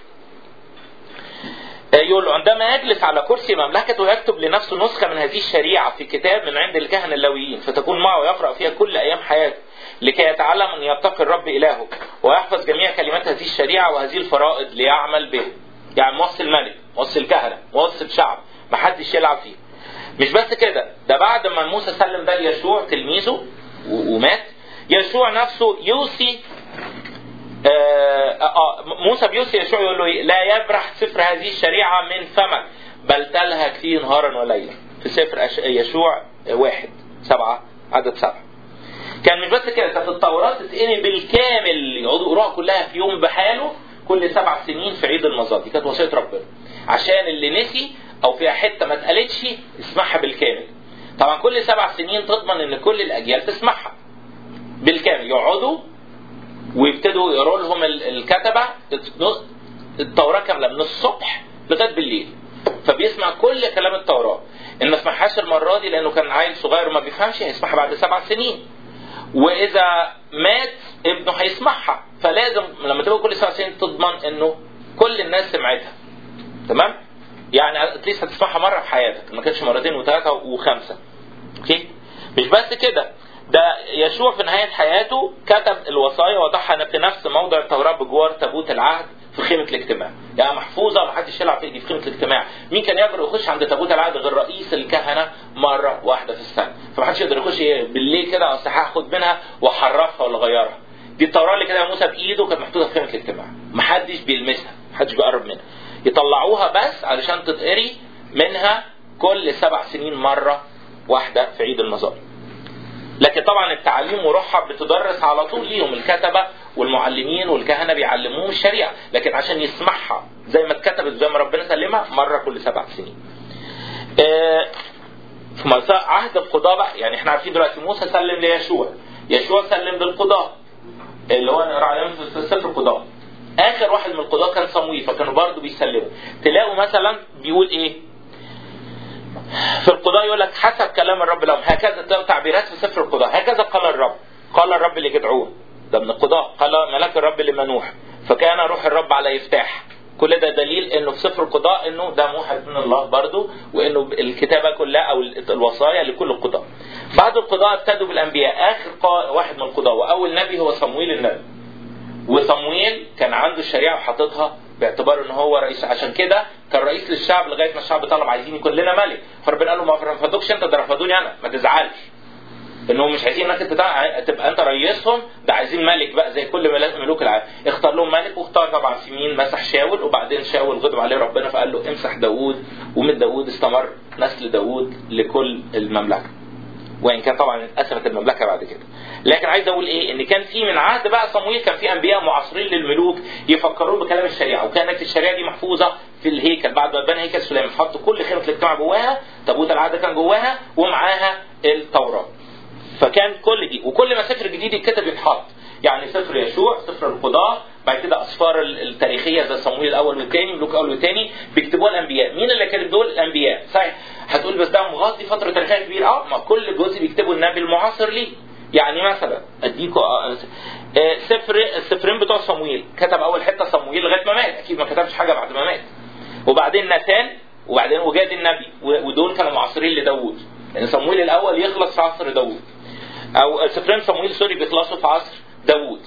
يقول له عندما يجلس على كرسي مملكته يكتب لنفسه نسخة من هذه الشريعة في كتاب من عند الكهنة اللويين فتكون معه يقرأ فيها كل أيام حياته لكي يتعلم أن يتقي الرب إلهه ويحفظ جميع كلمات هذه الشريعة وهذه الفرائض ليعمل بها يعني موصي الملك موصي الكهنة موصي الشعب محدش يلعب فيه مش بس كده ده بعد ما موسى سلم ده ليشوع تلميذه و- ومات يشوع نفسه يوصي آه آه موسى بيوصي يشوع يقول له إيه؟ لا يبرح سفر هذه الشريعة من فمك بل تلهك فيه نهارا وليلا في سفر أش- يشوع واحد سبعة عدد سبعة كان مش بس كده كانت التوراة تتقري بالكامل يقعدوا يقروها كلها في يوم بحاله كل سبع سنين في عيد المظال دي كانت وصية ربنا عشان اللي نسي او فيها حتة ما اتقالتش يسمعها بالكامل طبعا كل سبع سنين تضمن ان كل الاجيال تسمعها بالكامل يقعدوا ويبتدوا يقروا لهم ال- الكتبه التوراه كامله من الصبح لغايه بالليل فبيسمع كل كلام التوراه ان ما سمعهاش المره دي لانه كان عيل صغير وما بيفهمش هيسمعها بعد سبع سنين واذا مات ابنه هيسمعها فلازم لما تبقى كل سبع سنين تضمن انه كل الناس سمعتها تمام يعني اتليست هتسمعها مره في حياتك ما كانتش مرتين وثلاثه وخمسه اوكي مش بس كده ده يشوع في نهايه حياته كتب الوصايا وضعها في نفس موضع التوراه بجوار تابوت العهد في خيمه الاجتماع يعني محفوظه ما حدش يلعب في ايدي في خيمه الاجتماع مين كان يقدر يخش عند تابوت العهد غير رئيس الكهنه مره واحده في السنه فما حدش يقدر يخش بالليل كده اصل هاخد منها واحرفها ولا اغيرها دي التوراه اللي كده موسى بايده كانت محطوطه في خيمه الاجتماع ما حدش بيلمسها ما حدش بيقرب منها يطلعوها بس علشان تتقري منها كل سبع سنين مره واحده في عيد المظالم لكن طبعا التعليم وروحها بتدرس على طول ليهم الكتبه والمعلمين والكهنه بيعلموهم الشريعه لكن عشان يسمعها زي ما اتكتبت زي ما ربنا سلمها مره كل سبع سنين. آه في مساء عهد القضاء بقى يعني احنا عارفين دلوقتي موسى سلم ليشوع يشوع سلم للقضاء اللي هو نقرا عليهم في سفر القضاء اخر واحد من القضاء كان صمويل فكانوا برضه بيسلموا تلاقوا مثلا بيقول ايه في القضاء يقول لك حسب كلام الرب لهم هكذا تلاقوا تعبيرات في سفر القضاء هكذا قال الرب قال الرب لجدعون ده من القضاء قال ملاك الرب لمنوح فكان روح الرب على يفتاح كل ده دليل انه في سفر القضاء انه ده موحد من الله برضه وانه الكتابه كلها او الوصايا لكل القضاء. بعد القضاء ابتدوا بالانبياء اخر قا- واحد من القضاء واول نبي هو صمويل النبي. وصمويل كان عنده الشريعه وحاططها باعتبار ان هو رئيس عشان كده كان رئيس للشعب لغايه ما الشعب طلب عايزين يكون لنا ملك فربنا قال له ما رفضوكش انت ده رفضوني انا ما تزعلش انهم مش عايزين انك انت تبقى تبقى انت رئيسهم ده عايزين ملك بقى زي كل ملاك- ملوك العالم اختار لهم ملك واختار طبعا في مين مسح شاول وبعدين شاول غضب عليه ربنا فقال له امسح داوود ومن داوود استمر نسل داوود لكل المملكه وان كان طبعا اتقسمت المملكه بعد كده لكن عايز اقول ايه ان كان في من عهد بقى صمويل كان في انبياء معاصرين للملوك يفكرون بكلام الشريعه وكانت الشريعه دي محفوظه في الهيكل بعد ما بنى هيكل سليمان حطوا كل خيمه الاجتماع جواها تابوت العهد كان جواها ومعاها التوراه فكان كل دي وكل ما سفر جديد يتكتب يتحط يعني سفر يشوع سفر القضاة بعد كده اسفار التاريخيه زي صمويل الاول والثاني ملوك الاول والثاني بيكتبوها الانبياء مين اللي كانوا دول الانبياء صحيح هتقول بس ده مغطي فتره تاريخيه كبيره اه ما كل جزء بيكتبه النبي المعاصر ليه يعني مثلا اديكوا آه، آه، سفر السفرين بتوع صمويل كتب اول حته صمويل لغايه ما مات اكيد ما كتبش حاجه بعد ما مات وبعدين ناتان وبعدين وجاد النبي و- ودول كانوا معاصرين لداوود لان صمويل الاول يخلص في عصر داوود او سفرين صمويل سوري بيخلصوا في عصر داوود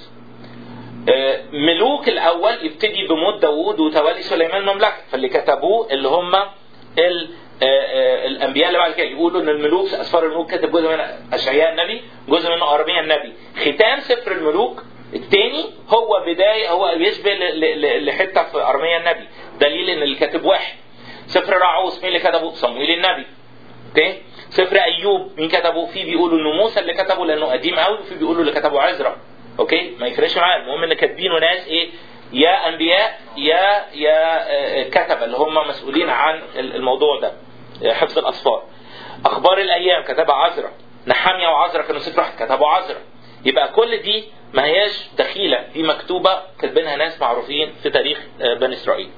آه، ملوك الاول يبتدي بموت داوود وتولي سليمان المملكه فاللي كتبوه اللي هم ال آه، آه، الانبياء اللي بعد كده يقولوا ان الملوك اسفار الملوك كتب جزء منها اشعياء النبي جزء منه ارميا النبي ختام سفر الملوك الثاني هو بدايه هو بيشبه ل- ل- ل- لحته في ارميا النبي دليل ان اللي كاتب واحد سفر راعوس مين اللي كتبه صمويل النبي اوكي سفر ايوب مين كتبه فيه بيقولوا انه موسى اللي كتبه لانه قديم قوي وفي بيقولوا اللي كتبه عزرا اوكي ما يفرقش معايا المهم ان كاتبينه ناس ايه يا انبياء يا يا آه، كتبه اللي هم مسؤولين عن الموضوع ده آه، حفظ الاسفار اخبار الايام كتبها عزرا نحاميه وعزرا كانوا سفر واحد كتبوا عزرا يبقى كل دي ما هياش دخيله دي مكتوبه كاتبينها ناس معروفين في تاريخ آه، بني اسرائيل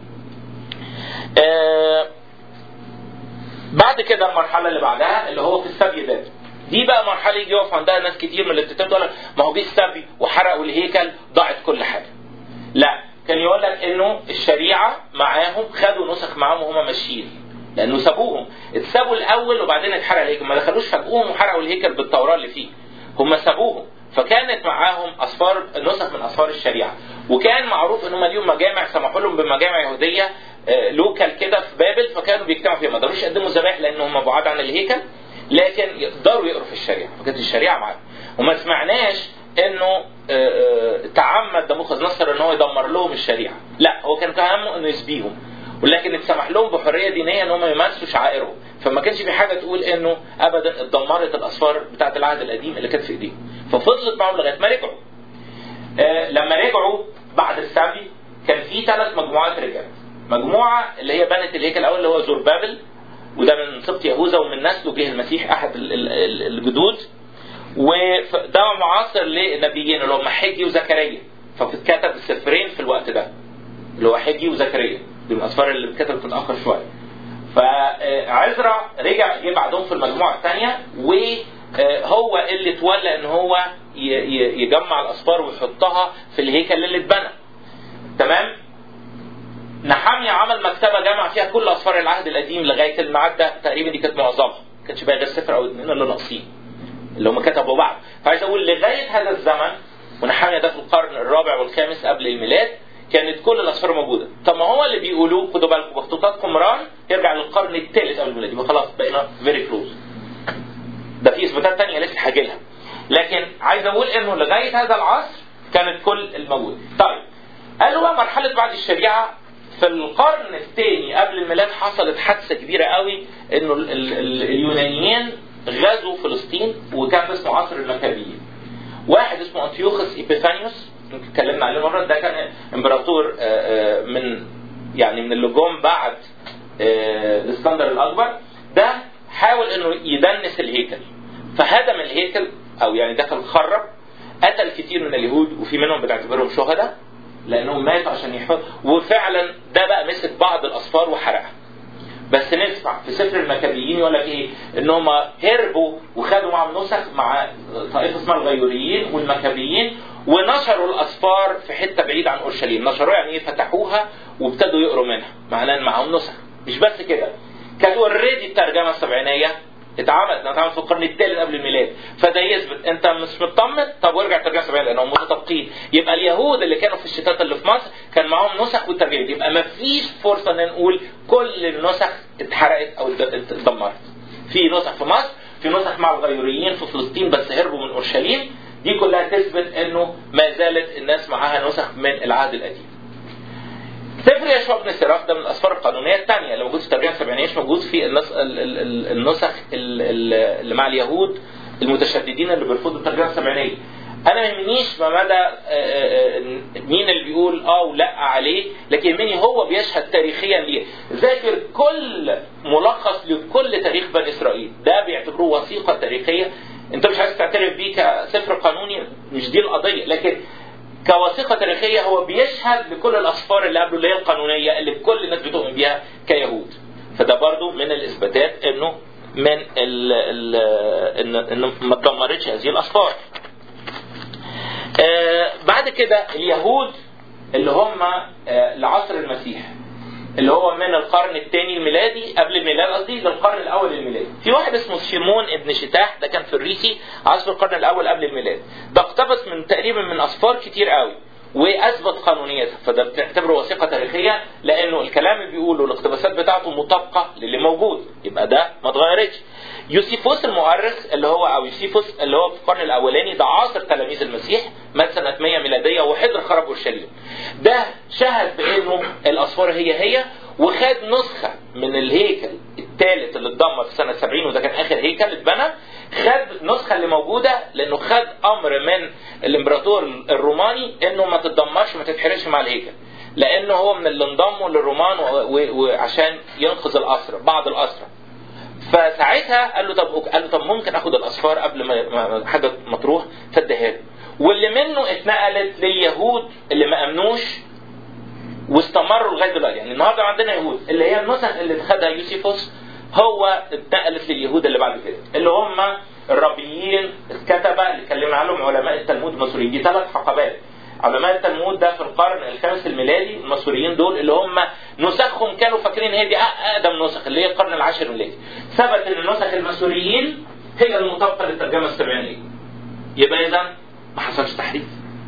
آه، بعد كده المرحله اللي بعدها اللي هو في السبي ده دي بقى مرحله يجي يقف عندها ناس كتير من اللي بتقول لك ما هو جه السبي وحرقوا الهيكل ضاعت كل حاجه لا كان يقول لك انه الشريعه معاهم خدوا نسخ معاهم وهم ماشيين لانه سابوهم اتسابوا الاول وبعدين اتحرق الهيكل ما دخلوش فاجئوهم وحرقوا الهيكل بالتوراه اللي فيه هم سابوهم فكانت معاهم اصفار نسخ من اصفار الشريعه وكان معروف ان هم ليهم مجامع سمحوا لهم بمجامع يهوديه آه، لوكال كده في بابل فكانوا بيجتمعوا فيها ما قدروش يقدموا ذبائح لان هم بعاد عن الهيكل لكن يقدروا يقروا في الشريعه فكانت الشريعه معاهم وما سمعناش انه آه، آه، تعمد نبوخذ نصر ان هو يدمر لهم الشريعه لا هو كان همه انه يسبيهم ولكن اتسمح لهم بحريه دينيه ان هم يمارسوا شعائرهم فما كانش في حاجه تقول انه ابدا اتدمرت الاسفار بتاعه العهد القديم اللي كانت في ايديهم ففضلت معهم لغايه ما رجعوا آه، لما رجعوا بعد السبي كان في ثلاث مجموعات رجعت مجموعه اللي هي بنت الهيكل الاول اللي هو زربابل وده من سبط يهوذا ومن نسله جه المسيح احد ال- ال- ال- الجدود وده معاصر للنبيين اللي هم حجي وزكريا فاتكتب السفرين في الوقت ده اللي هو حجي وزكريا دي من الاسفار اللي اتكتبت متاخر شويه فعزرا رجع جه بعدهم في المجموعه الثانيه وهو اللي تولى ان هو ي- ي- يجمع الاصفار ويحطها في الهيكل اللي اتبنى تمام نحامية عمل مكتبة جمع فيها كل أسفار العهد القديم لغاية الميعاد ده تقريبا دي كانت معظمها ما كانش باقي غير سفر أو اتنين اللي ناقصين اللي هم كتبوا بعض فعايز أقول لغاية هذا الزمن ونحامية ده في القرن الرابع والخامس قبل الميلاد كانت كل الأسفار موجودة طب ما هو اللي بيقولوه خدوا بالكم مخطوطات قمران يرجع للقرن الثالث قبل الميلاد يبقى خلاص بقينا فيري كلوز ده في اثباتات تانية لسه هاجي لها لكن عايز اقول انه لغايه هذا العصر كانت كل الموجود طيب قالوا بقى مرحله بعد الشريعه في القرن الثاني قبل الميلاد حصلت حادثه كبيره قوي انه ال- ال- ال- اليونانيين غزوا فلسطين وكان اسمه عصر المكابيين واحد اسمه انتيوخس ايبيفانيوس يمكن اتكلمنا عليه مره ده كان امبراطور آه، آه، من يعني من اللي جم بعد آه، الاسكندر الاكبر ده حاول انه يدنس الهيكل فهدم الهيكل او يعني دخل خرب قتل كتير من اليهود وفي منهم بنعتبرهم شهداء لانهم ماتوا عشان يحفظوا وفعلا ده بقى مسك بعض الاصفار وحرقها بس نسمع في سفر المكابيين يقول لك ايه ان هم هربوا وخدوا معهم نسخ مع طائفه اسمها الغيوريين والمكابيين ونشروا الاسفار في حته بعيده عن اورشليم نشروها يعني ايه فتحوها وابتدوا يقروا منها معناه ان معاهم نسخ مش بس كده كانت اوريدي الترجمه السبعينيه اتعملت اتعملت في القرن الثالث قبل الميلاد فده يثبت انت مش مطمن طب وارجع الترجمه السبعينيه لانهم متطابقين يبقى اليهود اللي كانوا في الشتات اللي في مصر كان معاهم نسخ وترجمت يبقى ما فيش فرصه ان نقول كل النسخ اتحرقت او ات- ات- اتدمرت في نسخ في مصر في نسخ مع الغيوريين في فلسطين بس هربوا من اورشليم دي كلها تثبت انه ما زالت الناس معاها نسخ من العهد القديم سفر يشوع بن سراخ ده من الاسفار القانونيه الثانيه اللي موجود في الترجمه السبعينيه مش موجود في النس... ال- ال- ال- النسخ ال- ال- اللي مع اليهود المتشددين اللي بيرفضوا الترجمه السبعينيه. انا ما يهمنيش ما مدى آه، آه، آه، مين اللي بيقول اه ولا عليه لكن يهمني هو بيشهد تاريخيا ليه ذاكر كل ملخص لكل تاريخ بني اسرائيل ده بيعتبروه وثيقه تاريخيه انت مش عايز تعترف بيه كسفر قانوني مش دي القضيه لكن كوثيقه تاريخيه هو بيشهد لكل الاسفار اللي قبله اللي هي القانونيه اللي كل الناس بتؤمن بيها كيهود فده برضو من الاثباتات انه من ال ال ان إن ما اتدمرتش هذه الاسفار آه بعد كده اليهود اللي هم آه لعصر المسيح اللي هو من القرن الثاني الميلادي قبل الميلاد قصدي للقرن الاول الميلادي في واحد اسمه شيمون ابن شتاح ده كان في الريسي عاش في القرن الاول قبل الميلاد ده اقتبس من تقريبا من اسفار كتير قوي واثبت قانونيتها فده بتعتبره وثيقه تاريخيه لانه الكلام اللي بيقوله الاقتباسات بتاعته مطابقه للي موجود يبقى ده ما اتغيرتش يوسيفوس المؤرخ اللي هو او يوسيفوس اللي هو في القرن الاولاني ده عاصر تلاميذ المسيح مات سنه 100 ميلاديه وحضر خراب اورشليم ده شهد بانه الاسفار هي هي وخد نسخه من الهيكل الثالث اللي اتدمر في سنه 70 وده كان اخر هيكل اتبنى خد النسخه اللي موجوده لانه خد امر من الامبراطور الروماني انه ما تتدمرش ما تتحرقش مع الهيكل لانه هو من اللي انضموا للرومان و- و- وعشان ينقذ الاسرى بعض الاسرى فساعتها قال له طب قال له طب ممكن اخد الاسفار قبل ما ما- حاجه ما تروح فاداها له واللي منه اتنقلت لليهود اللي ما امنوش واستمروا لغايه دلوقتي يعني النهارده عندنا يهود اللي هي النسخ اللي خدها يوسيفوس هو اتنقلت لليهود اللي بعد كده اللي هم الربيين الكتبه اللي اتكلمنا عنهم علماء التلمود المصريين دي ثلاث حقبات علماء التلمود ده في القرن الخامس الميلادي المصريين دول اللي هم نسخهم كانوا فاكرين هي دي اقدم نسخ اللي هي القرن العاشر الميلادي ثبت ان نسخ المسوريين هي المطابقه للترجمه السبعينيه يبقى اذا ما حصلش تحريف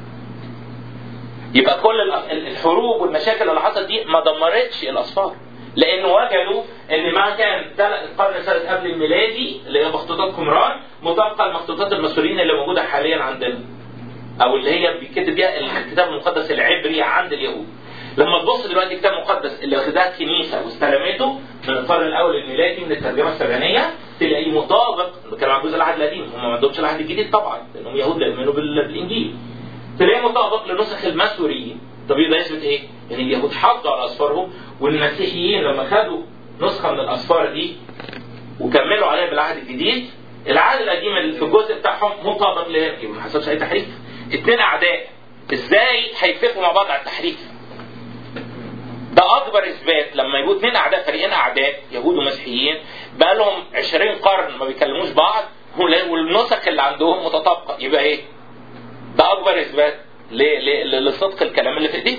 يبقى كل الأ- الحروب والمشاكل اللي حصلت دي ما دمرتش الاصفار لان وجدوا ان ما كان تل- القرن الثالث قبل الميلادي اللي هي مخطوطات قمران مطابقه لمخطوطات المسوريين اللي موجوده حاليا عندنا او اللي هي بيتكتب بيها الكتاب المقدس العبري عند اليهود لما تبص دلوقتي الكتاب المقدس اللي واخدها الكنيسه واستلمته من القرن الاول الميلادي من الترجمه السبعينيه تلاقيه مطابق كان مع جزء العهد القديم هم ما عندهمش العهد الجديد طبعا لانهم يهود لا يؤمنوا بال- بالانجيل تلاقيه مطابق لنسخ المسوريين طب يبقى يثبت ايه؟ ان اليهود حافظوا على اسفارهم والمسيحيين لما خدوا نسخه من الاسفار دي وكملوا عليها بالعهد الجديد العهد القديم اللي في الجزء بتاعهم مطابق ل يبقى ما حصلش اي تحريف اتنين اعداء ازاي هيتفقوا مع بعض على التحريف ده ده اكبر اثبات لما يبقوا اثنين اعداء فريقين اعداء يهود ومسيحيين بقى لهم 20 قرن ما بيكلموش بعض وال- والنسخ اللي عندهم متطابقه يبقى ايه؟ ده اكبر اثبات ل- ل- لصدق الكلام اللي في ايديه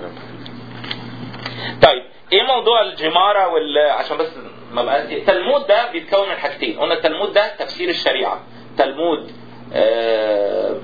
طيب ايه موضوع الجماره وال عشان بس ما بقى التلمود ده بيتكون من حاجتين قلنا التلمود ده تفسير الشريعه تلمود آه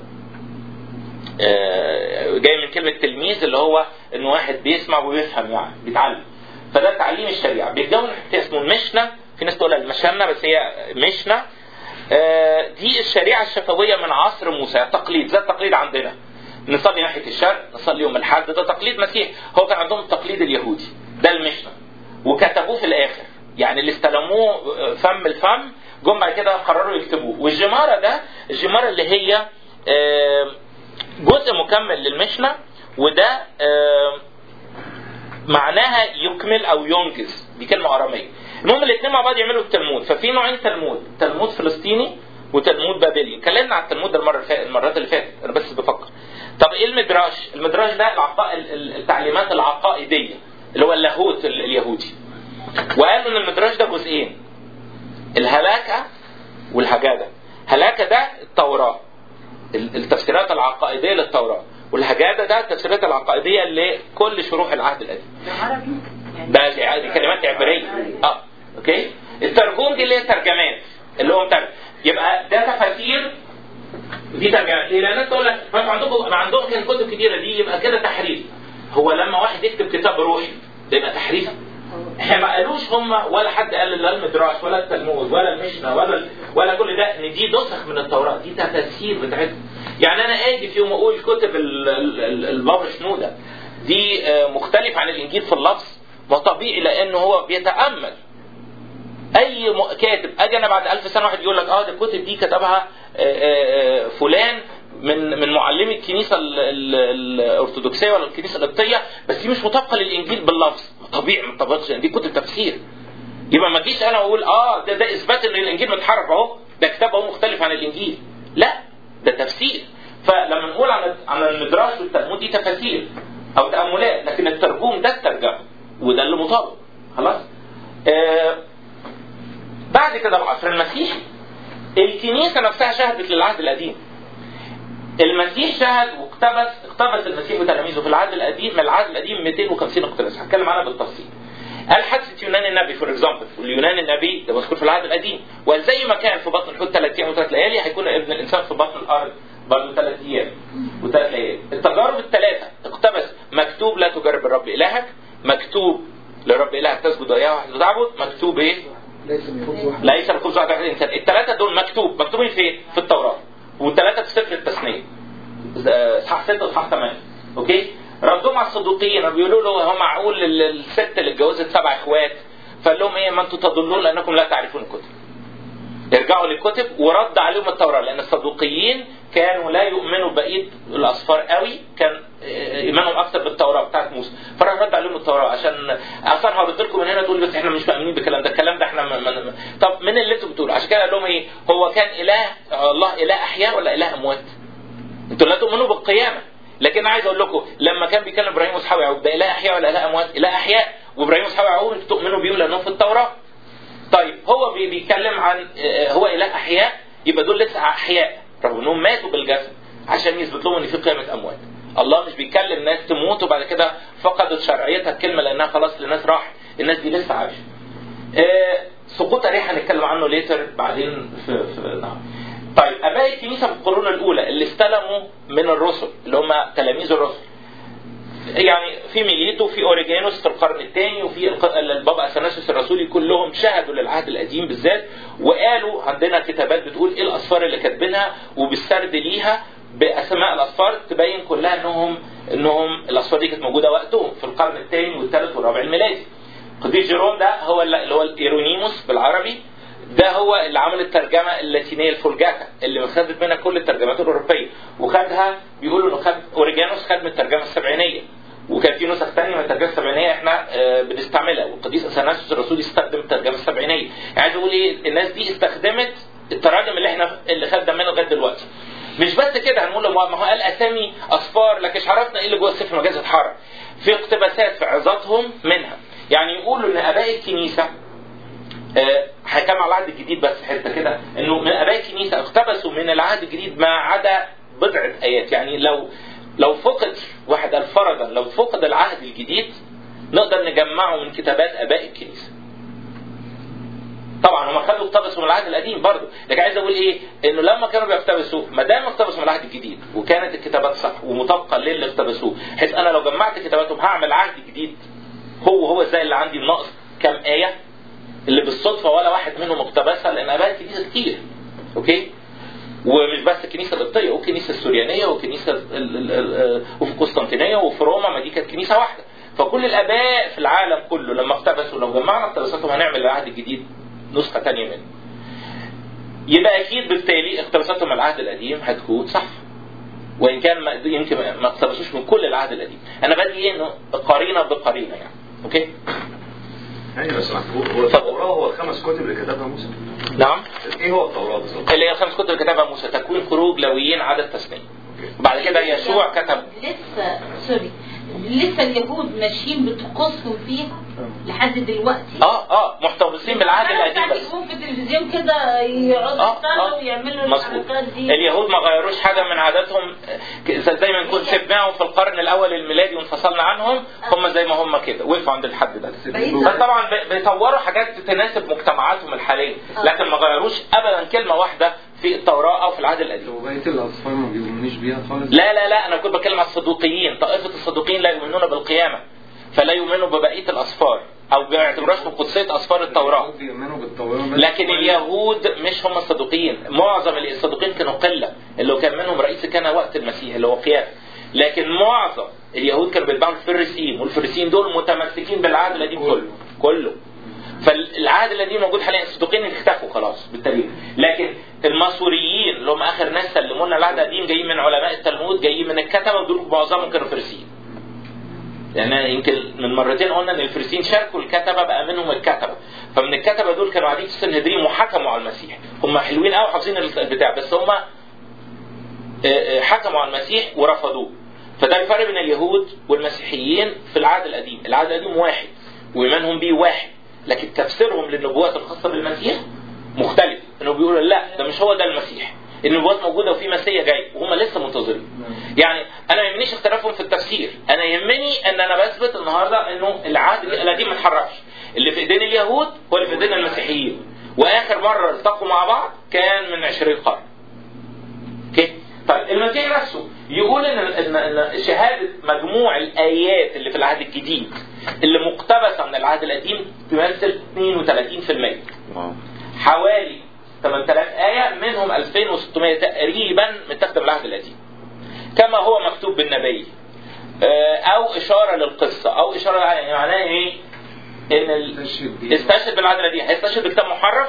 آه جاي من كلمه تلميذ اللي هو ان واحد بيسمع ويفهم يعني بيتعلم فده تعليم الشريعه بيتكون من حاجتين اسمه المشنه في ناس تقولها المشنه بس هي مشنه آه دي الشريعه الشفويه من عصر موسى تقليد زي التقليد عندنا نصلي ناحيه الشرق نصلي يوم الاحد ده تقليد مسيح هو كان عندهم التقليد اليهودي ده المشنه وكتبوه في الاخر يعني اللي استلموه فم الفم جم بعد كده قرروا يكتبوه والجماره ده الجماره اللي هي آه، جزء مكمل للمشنه وده آه، معناها يكمل او ينجز دي كلمه اراميه المهم الاثنين مع بعض يعملوا التلمود ففي نوعين تلمود تلمود فلسطيني وتلمود بابلي اتكلمنا عن التلمود ده المره اللي فاتت المرات اللي فاتت انا بس بفكر طب ايه المدراش المدراش ده العقا... ال- ال- التعليمات العقائديه اللي هو اللاهوت ال- اليهودي وقالوا ان المدراش ده جزئين الهلاكه والهجاده هلاكه ده التوراه ال- التفسيرات العقائديه للتوراه والهجاده ده التفسيرات العقائديه لكل شروح العهد القديم ده عربي يعني ده دي دي كلمات عبريه اه اوكي الترجمه دي اللي هي ترجمات اللي هو مترجم يبقى ده تفاسير دي ترجمات ليه؟ لان انت تقول لك ما عندكم ما عندهم كان كتب كتيره دي يبقى كده تحريف هو لما واحد يكتب كتاب روحي ده يبقى تحريف احنا ما قالوش هم ولا حد قال لا المدراش ولا التلمود ولا المشنة ولا ولا كل ده ان دي نسخ من التوراه دي تفاسير بتاعتهم يعني انا اجي في يوم اقول كتب ال- ال- ال- البابا شنوده دي آه، مختلف عن الانجيل في اللفظ ما طبيعي لانه هو بيتامل اي م- كاتب اجي انا بعد ألف سنه واحد يقول لك اه ده الكتب دي كتبها آه، آه، آه، فلان من من معلمي الكنيسه ال- ال- الارثوذكسيه ولا الكنيسه القبطيه بس دي مش مطابقه للانجيل باللفظ طبيعي ما تطابقش لأن دي كتب تفسير يبقى ما اجيش انا اقول اه ده ده اثبات ان الانجيل متحرف اهو ده كتاب اهو مختلف عن الانجيل لا ده تفسير فلما نقول عن عن المدراش والتلمود دي تفاسير او تاملات لكن الترجوم ده الترجمه وده اللي مطابق خلاص آه بعد كده العصر المسيحي الكنيسه نفسها شهدت للعهد القديم المسيح شهد واقتبس اقتبس المسيح وتلاميذه في العهد القديم من العهد القديم 250 اقتباس هتكلم عنها بالتفصيل قال حادثه يونان النبي فور اكزامبل واليونان النبي ده مذكور في العهد القديم وزي ما كان في بطن الحوت ثلاث ايام وثلاث ليالي هيكون ابن الانسان في بطن الارض برضه ثلاث ايام وثلاث ليالي التجارب الثلاثه اقتبس مكتوب لا تجرب الرب الهك مكتوب لرب الهك تسجد وياه وحده تعبد مكتوب ايه؟ ليس من خبز واحد ليس الخبز واحد على الانسان الثلاثه دول مكتوب مكتوبين فين؟ في التوراه والثلاثه في سفر التثنيه اصحاح 6 واصحاح 8 اوكي ردهم على الصدوقيين بيقولوا له هو معقول ال- الست اللي اتجوزت سبع اخوات فقال لهم ايه ما انتم تضلون لانكم لا تعرفون الكتب يرجعوا للكتب ورد عليهم التوراه لان الصدوقيين كانوا لا يؤمنوا بقيه الاصفار قوي كان آه، ايمانهم اكثر بالتوراه بتاعت موسى فراح رد عليهم التوراه عشان اصلا هرد لكم من هنا تقول بس احنا مش مؤمنين بالكلام ده الكلام ده احنا م... م... م... طب من اللي انتوا بتقولوا عشان كده قال لهم ايه هو كان اله الله اله احياء ولا اله اموات؟ انتوا لا تؤمنوا بالقيامه لكن انا عايز اقول لكم لما كان بيكلم ابراهيم واصحابه يعقوب ده اله احياء ولا اله اموات؟ اله احياء وابراهيم واصحابه يعقوب انتوا تؤمنوا بيهم لانهم في التوراه. طيب هو بي- بيتكلم عن آه، هو اله احياء يبقى دول لسه احياء رغم انهم ماتوا بالجسد عشان يثبت لهم ان في قيامه اموات. الله مش بيكلم ناس تموت وبعد كده فقدت شرعيتها الكلمه لانها خلاص لناس راحت، الناس دي لسه عايشه. آه، سقوط الريح هنتكلم عنه ليتر بعدين في, في نعم. طيب اباء الكنيسه في القرون الاولى اللي استلموا من الرسل اللي هم تلاميذ الرسل يعني في ميليتو في اوريجينوس في القرن الثاني وفي الق- البابا اثناسيوس الرسولي كلهم شهدوا للعهد القديم بالذات وقالوا عندنا كتابات بتقول ايه الاسفار اللي كاتبينها وبالسرد ليها باسماء الاسفار تبين كلها انهم انهم الاسفار دي كانت موجوده وقتهم في القرن الثاني والثالث والرابع الميلادي. قديس جيروم ده هو اللي اللي هو الايرونيموس بالعربي ده هو اللي عمل الترجمه اللاتينيه الفولجاتا اللي خدت منها كل الترجمات الاوروبيه وخدها بيقولوا انه خد اوريجانوس خد من الترجمه السبعينيه وكان في نسخ ثانيه من الترجمه السبعينيه احنا آه، بنستعملها والقديس اثناسيوس الرسول استخدم الترجمه السبعينيه يعني عايز اقول ايه الناس دي استخدمت التراجم اللي احنا اللي خدنا منها لغايه دلوقتي مش بس كده هنقول له ما هو قال اسامي اصفار لكن مش عرفنا ايه اللي جوه السفر مجاز اتحرك في اقتباسات في عظاتهم منها يعني يقولوا ان اباء الكنيسه آه، هكمل على العهد الجديد بس حته كده انه من اباء الكنيسه اقتبسوا من العهد الجديد ما عدا بضعه ايات يعني لو لو فقد واحد قال فرضا لو فقد العهد الجديد نقدر نجمعه من كتابات اباء الكنيسه طبعا هم خدوا اقتبسوا من العهد القديم برضه لكن عايز اقول ايه انه لما كانوا بيقتبسوا ما دام اقتبسوا من العهد الجديد وكانت الكتابات صح ومطابقه للي اقتبسوه بحيث انا لو جمعت كتاباتهم هعمل عهد جديد هو هو زي اللي عندي ناقص كام ايه اللي بالصدفه ولا واحد منهم اقتبسها لان اباء الكنيسه كتير اوكي ومش بس الكنيسه القبطيه والكنيسه السوريانيه والكنيسه ال- ال- ال- وفي قسطنطينيه وفي روما ما دي كانت كنيسه واحده فكل الاباء في العالم كله لما اقتبسوا لو جمعنا اقتباساتهم هنعمل العهد الجديد نسخه ثانيه منه يبقى اكيد بالتالي اقتباساتهم من العهد القديم هتكون صح وان كان ما يمكن ما ما اقتبسوش من كل العهد القديم انا بدي ايه انه قرينه بقرينه يعني اوكي ايوه بس هو هو التوراه هو الخمس كتب اللي كتبها موسى نعم ايه هو التوراه بالظبط؟ اللي هي الخمس كتب اللي كتبها موسى تكوين خروج لويين عدد تثنيه وبعد كده يشوع كتب لسه سوري لسه اليهود ماشيين بطقوسهم فيها لحد دلوقتي اه اه محتفظين بالعهد أنا القديم ساعات بس يكون في التلفزيون كده يقعدوا آه، يصلوا آه. ويعملوا مظبوط الحركات دي اليهود ما غيروش حاجه من عاداتهم ك- زي ما نكون سبناهم في القرن الاول الميلادي وانفصلنا عنهم هم زي ما هم كده وقفوا عند الحد ده بعيد بس طبعا بي- بيطوروا حاجات تناسب مجتمعاتهم الحاليه لكن ما غيروش ابدا كلمه واحده في التوراه او في العهد القديم وبقية الأصفار ما بيؤمنوش بيها خالص لا لا لا انا كنت بتكلم على الصدوقيين طائفه الصدوقيين لا يؤمنون بالقيامه فلا يؤمنوا ببقيه الاصفار او ما يعتبروهاش من قدسيه اصفار التوراه بيؤمنوا بالتوراة بس لكن اليهود مش هم الصدوقيين معظم الصدوقيين كانوا قله اللي هو كان منهم رئيس كان وقت المسيح اللي هو قياس لكن معظم اليهود كانوا بيتبعوا الفريسيين والفريسيين دول متمسكين بالعهد القديم كله كله فالعهد القديم موجود حاليا الصدوقيين اختفوا خلاص بالتاريخ لكن الماسوريين اللي هم اخر ناس سلموا لنا العهد القديم جايين من علماء التلمود جايين من الكتبه ودول معظمهم كانوا فريسيين يعني يمكن من مرتين قلنا ان الفريسيين شاركوا الكتبه بقى منهم الكتبه فمن الكتبه دول كانوا قاعدين في السنهدرين وحكموا على المسيح هم حلوين قوي حافظين البتاع بس هم حكموا على المسيح ورفضوه فده الفرق بين اليهود والمسيحيين في العهد القديم العهد القديم واحد وايمانهم بيه واحد لكن تفسيرهم للنبوات الخاصه بالمسيح مختلف انه بيقولوا لا ده مش هو ده المسيح النبوات موجوده وفي مسيح جاي وهم لسه منتظرين يعني انا ما يهمنيش اختلافهم في التفسير انا يهمني ان انا بثبت النهارده انه العهد القديم ما اتحركش اللي في ايدين اليهود هو اللي في ايدين المسيحيين واخر مره التقوا مع بعض كان من 20 قرن اوكي طيب المسيح نفسه يقول ان ان ان شهاده مجموع الايات اللي في العهد الجديد اللي مقتبسه من العهد القديم تمثل 32% حوالي 8000 آية منهم 2600 تقريبا متاخدة من العهد القديم كما هو مكتوب بالنبي آه، أو إشارة للقصة أو إشارة يعني معناه إيه؟ إن ال... استشهد بيه. استشهد بالعهد القديم هيستشهد بكتاب محرف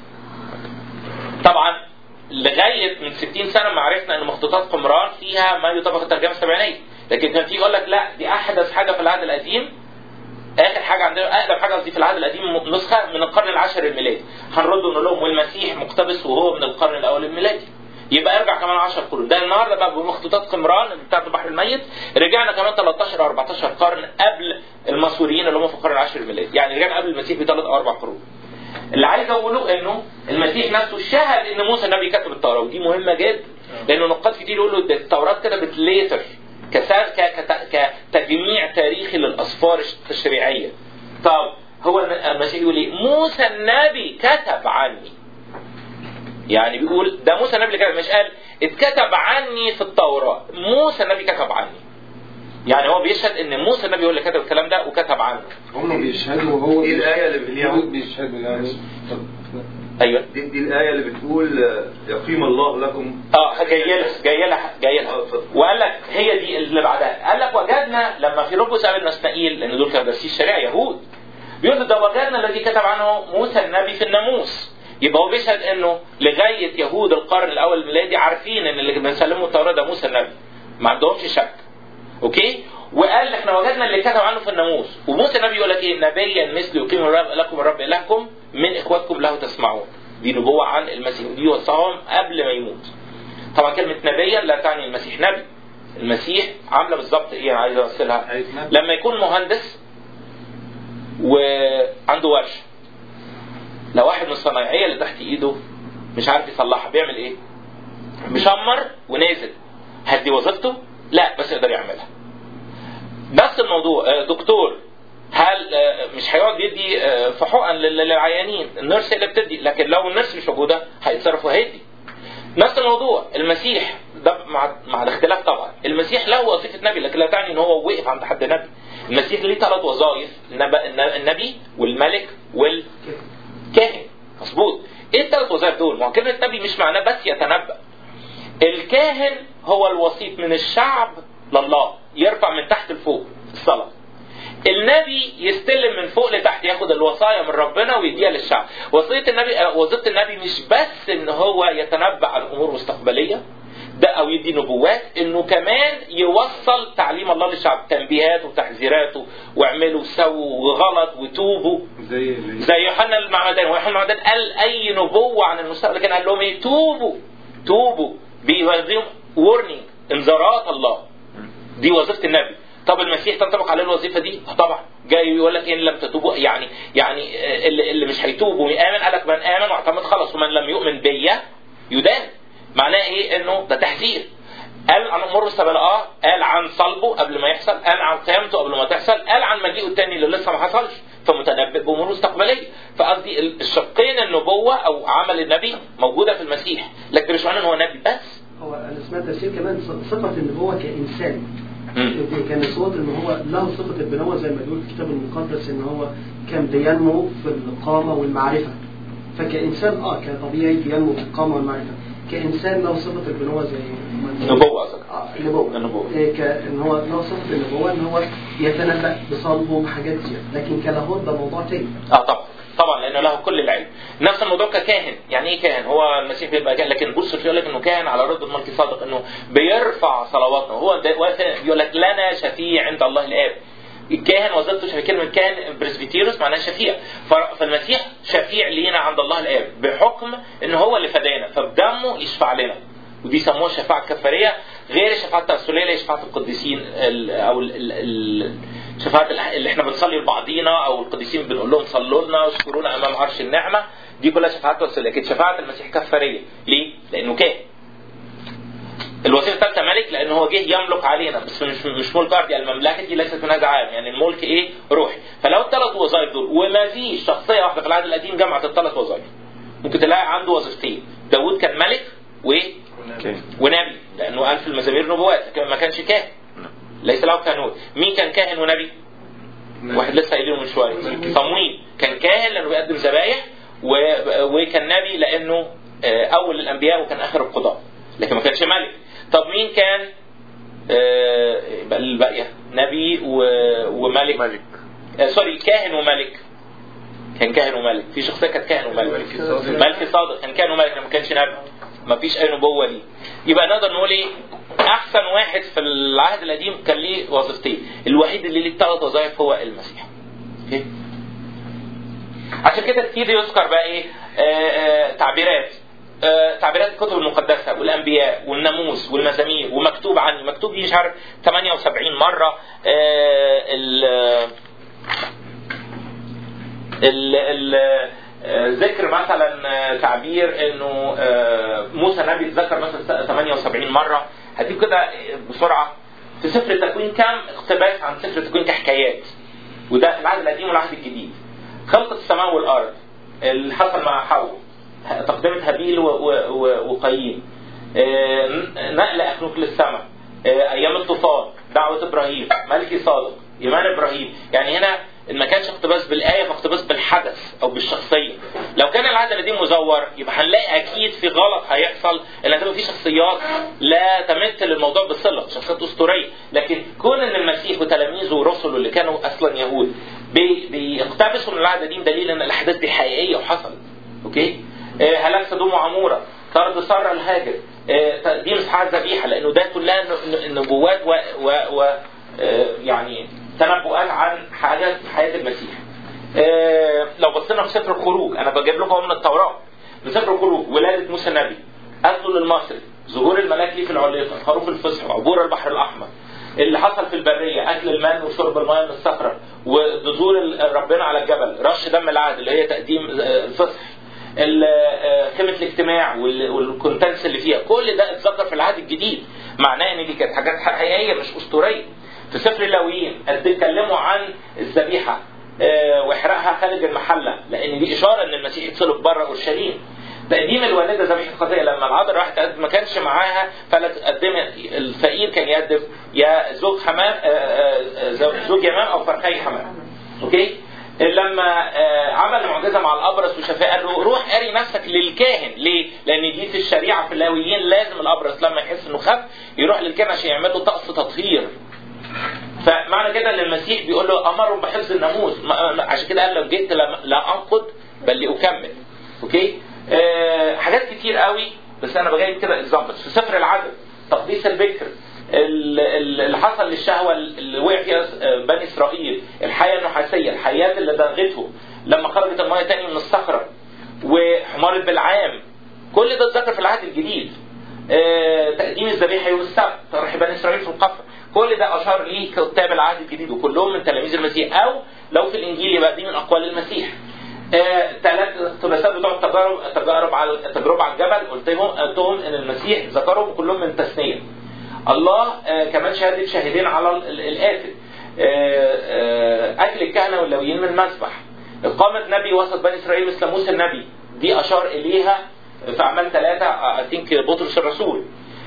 طبعا لغاية من 60 سنة ما عرفنا إن مخطوطات قمران فيها ما يطابق الترجمة السبعينية لكن كان في يقول لك لا دي أحدث حاجة في العهد القديم اخر حاجه عندنا اقدم حاجه قصدي في العهد القديم نسخه من القرن العاشر الميلادي هنرد ونقول لهم والمسيح مقتبس وهو من القرن الاول الميلادي يبقى ارجع كمان 10 قرون ده النهارده بقى بمخطوطات قمران بتاعت البحر الميت رجعنا كمان 13 او 14 قرن قبل الماسوريين اللي هم في القرن العاشر الميلادي يعني رجعنا قبل المسيح بثلاث او اربع قرون اللي عايز اقوله انه المسيح نفسه شهد ان موسى النبي كتب التوراه ودي مهمه جدا لانه نقاد كتير يقولوا ده التوراه كتبت ليتر كسا- ك- كت- كتجميع تاريخي للاسفار التشريعيه طب هو المسيح يقول ايه؟ موسى النبي كتب عني. يعني بيقول ده موسى النبي اللي كتب مش قال اتكتب عني في التوراه، موسى النبي كتب عني. يعني هو بيشهد ان موسى النبي هو اللي كتب الكلام ده وكتب عنه. هم بيشهدوا وهو ايه الآية اللي بت- اليهود بيشهدوا يعني طب ايوه دي, دي الآية اللي بتقول آه، يقيم الله لكم اه جاي لها جاي لها جاي لها آه، اتفضل. وقال لك هي دي اللي بعدها قال لك وجدنا لما في لوبوس قابل نسنائيل لان دول كانوا دارسين الشريعه يهود بيقول ده وجدنا الذي كتب عنه موسى النبي في الناموس يبقى هو بيشهد انه لغايه يهود القرن الاول الميلادي عارفين ان اللي بنسلمه التوراه ده موسى النبي ما عندهمش شك اوكي وقال احنا وجدنا اللي كتب عنه في الناموس وموسى النبي يقول لك ايه نبيا مثل يقيم الرب لكم الرب الهكم من اخواتكم له تسمعون دي نبوه عن المسيح ودي وصاهم قبل ما يموت طبعا كلمه نبيا لا تعني المسيح نبي المسيح عامله بالظبط ايه انا عايز اوصلها عايز نبي. لما يكون مهندس وعنده ورشه لو واحد من الصنايعيه اللي تحت ايده مش عارف يصلحها بيعمل ايه؟ مشمر ونازل هدي وظيفته؟ لا بس يقدر يعملها. نفس الموضوع آه، دكتور هل آه، مش هيقعد يدي آه، في حقن لل- للعيانين النيرس هي اللي بتدي لكن لو النيرس مش موجوده هيتصرف وهيدي نفس الموضوع المسيح ده مع مع الاختلاف طبعا المسيح له وظيفه نبي لكن لا تعني ان هو وقف عند حد نبي المسيح ليه ثلاث وظائف النب- النبي والملك والكاهن مظبوط ايه الثلاث وظائف دول؟ ما هو كلمه نبي مش معناه بس يتنبأ الكاهن هو الوسيط من الشعب لله يرفع من تحت لفوق الصلاه النبي يستلم من فوق لتحت ياخد الوصايا من ربنا ويديها للشعب وصيه النبي آه، وظيفه النبي مش بس ان هو يتنبأ عن امور مستقبليه ده او يدي نبوات انه كمان يوصل تعليم الله للشعب تنبيهات وتحذيراته واعملوا وسووا وغلط وتوبوا زي اللي زي يوحنا المعمدان ويوحنا المعمدان قال اي نبوه عن المستقبل كان قال لهم ايه توبوا توبوا بيوديهم وورنينج انذارات الله دي وظيفه النبي طب المسيح تنطبق عليه الوظيفه دي؟ آه طبعا جاي يقول لك ان لم تتوبوا يعني يعني آه، اللي, اللي مش هيتوب ويامن قال لك من امن واعتمد خلص ومن لم يؤمن بيا يدان معناه ايه انه ده تحذير قال عن امور مستقبل اه قال عن صلبه قبل ما يحصل قال عن قيامته قبل ما تحصل قال عن مجيئه الثاني اللي لسه ما حصلش فمتنبئ بامور مستقبليه فقصدي ال- الشقين النبوه او عمل النبي موجوده في المسيح لكن مش معناه ان هو نبي بس هو انا سمعت تفسير كمان ص- صفه النبوه كانسان مم. كان الصوت ان هو له صفه البنوه زي ما بيقول الكتاب المقدس ان هو كان بينمو في القامه والمعرفه فكانسان اه كطبيعي بينمو في القامه والمعرفه كانسان له صفه البنوه زي ما أنت- نبوه قصدك اه النبوه النبوة. إيه كان هو له صفه النبوه ان هو يتنبأ بصلبه بحاجات زياده لكن كلاهوت ده موضوع تاني اه طبعا طبعا لانه له كل العلم نفس الموضوع ككاهن يعني ايه كاهن هو المسيح بيبقى كاهن لكن بولس يقول لك انه كاهن على رد الملك صادق انه بيرفع صلواتنا هو ده واقف بيقول لك لنا شفيع عند الله الاب الكاهن وظيفته شفيع كلمه كاهن بريسبيتيروس معناها شفيع ف- فالمسيح شفيع لينا عند الله الاب بحكم ان هو اللي فدانا فبدمه يشفع لنا ودي سموها الشفاعه الكفاريه غير الشفاعه الترسليه اللي هي شفاعه القديسين ال- او ال- ال- ال- الشفاعات اللي- اللي احنا بنصلي لبعضينا او القديسين بنقول لهم صلوا لنا واشكرونا امام عرش النعمه دي كلها شفاعات ترسليه لكن شفاعه المسيح كفاريه ليه؟ لانه كاهن الوسيله الثالثه ملك لانه هو جه يملك علينا بس مش مش ملك ارضي المملكه دي ليست من هذا العالم يعني الملك ايه؟ روحي فلو الثلاث وظائف دول وما فيش شخصيه واحده في العهد القديم جمعت الثلاث وظائف ممكن تلاقي عنده وظيفتين داوود كان ملك وايه؟ ونبي لانه قال في المزامير نبوات لكن ما كانش كاهن ليس له كهنوت مين كان كاهن ونبي؟ واحد لسه قايلينه من شويه صمويل كان كاهن لانه بيقدم ذبايح و- وكان نبي لانه آه، اول الانبياء وكان اخر القضاء لكن ما كانش ملك طب مين كان آه، يبقى الباقيه نبي و- وملك ملك آه، سوري كاهن وملك كان كاهن وملك في شخصيه كانت كاهن وملك ملك صادق. ملك صادق كان كاهن وملك ما كانش نبي ما فيش اي نبوه ليه يبقى نقدر نقول ايه احسن واحد في العهد القديم كان ليه وظيفتين الوحيد اللي ليه ثلاث وظائف هو المسيح اوكي عشان كده كتير يذكر بقى ايه آه آه تعبيرات آه تعبيرات الكتب المقدسة والأنبياء والناموس والمزامير ومكتوب عني مكتوب دي مش عارف 78 مرة آه ال ال ال آه، ذكر مثلا آه، تعبير انه آه، موسى نبي اتذكر مثلا 78 مره هديك كده بسرعه في سفر التكوين كام اقتباس عن سفر التكوين كحكايات وده في العهد القديم والعهد الجديد خلق السماء والارض اللي حصل مع حواء تقدمة هابيل و- و- و- وقايين آه، نقل اخنوك للسماء آه، ايام الطوفان دعوه ابراهيم ملكي صادق ايمان ابراهيم يعني هنا ما كانش اقتباس بالايه فاقتباس بالحدث او بالشخصيه لو كان العهد القديم مزور يبقى هنلاقي اكيد في غلط هيحصل ان هتبقى في شخصيات لا تمت للموضوع بالصله شخصيات اسطوريه لكن كون ان المسيح وتلاميذه ورسله اللي كانوا اصلا يهود بي- بيقتبسوا من العهد القديم دليل ان الاحداث دي حقيقيه وحصلت اوكي آه، هلاك سدوم وعموره طرد ساره الهاجر آه، تقديم اسحاق ذبيحه لانه ده كلها ن- ن- نبوات و, و, و آه، يعني تنبؤات عن حاجات في حياه المسيح. آه، لو بصينا في سفر الخروج انا بجيب لكم من التوراه من سفر الخروج ولاده موسى النبي قتله للمصري ظهور الملاك ليه في العليقه خروف الفصح عبور البحر الاحمر اللي حصل في البريه اكل المان وشرب المياه من الصخره ونزول ال- ربنا على الجبل رش دم العهد اللي هي تقديم آه، الفصح ال- آه، خيمه الاجتماع وال- والكونتنس اللي فيها كل ده اتذكر في العهد الجديد معناه ان دي كانت حاجات حقيقيه مش اسطوريه في سفر اللاويين قد اتكلموا عن الذبيحه آه، واحرقها خارج المحله لان دي اشاره ان المسيح يتصلب بره اورشليم تقديم الوالده ذبيحه خطيه لما العذراء راحت تقدم ما كانش معاها فقدمت الفقير كان يقدم يا زوج حمام آه، آه، زوج- زوج يمام او فرخي حمام اوكي لما آه، عمل معجزه مع الابرص وشفاه قال له روح اري نفسك للكاهن ليه؟ لان دي في الشريعه في اللاويين لازم الابرص لما يحس انه خف يروح للكاهن عشان يعمل له طقس تطهير فمعنى كده ان المسيح بيقول له امرهم بحفظ الناموس ما- ما- عشان كده قال لو جئت لم- لا انقض بل لاكمل اوكي آه حاجات كتير قوي بس انا بجيب كده اكزامبلز في سفر العدد تقديس البكر ال- ال- اللي حصل للشهوه اللي وقع فيها آه، بني اسرائيل الحياه النحاسيه الحياه اللي دغتهم لما خرجت الميه تاني من الصخره وحمار بلعام كل ده اتذكر في العهد الجديد آه، تقديم الذبيحه يوم السبت طرح بني اسرائيل في القفر كل ده اشار ليه كتاب العهد الجديد وكلهم من تلاميذ المسيح او لو في الانجيل يبقى دي من اقوال المسيح ثلاث اقتباسات بتوع التجارب التجارب على التجربه على الجبل قلت لهم قلتهم ان المسيح ذكرهم كلهم من تثنيه الله آه، كمان شهاده شاهدين على ال- ال- القاتل آه، آه، اكل الكهنه واللاويين من المذبح اقامه نبي وسط بني اسرائيل مثل موسى النبي دي اشار اليها في اعمال ثلاثه اي ثينك بطرس الرسول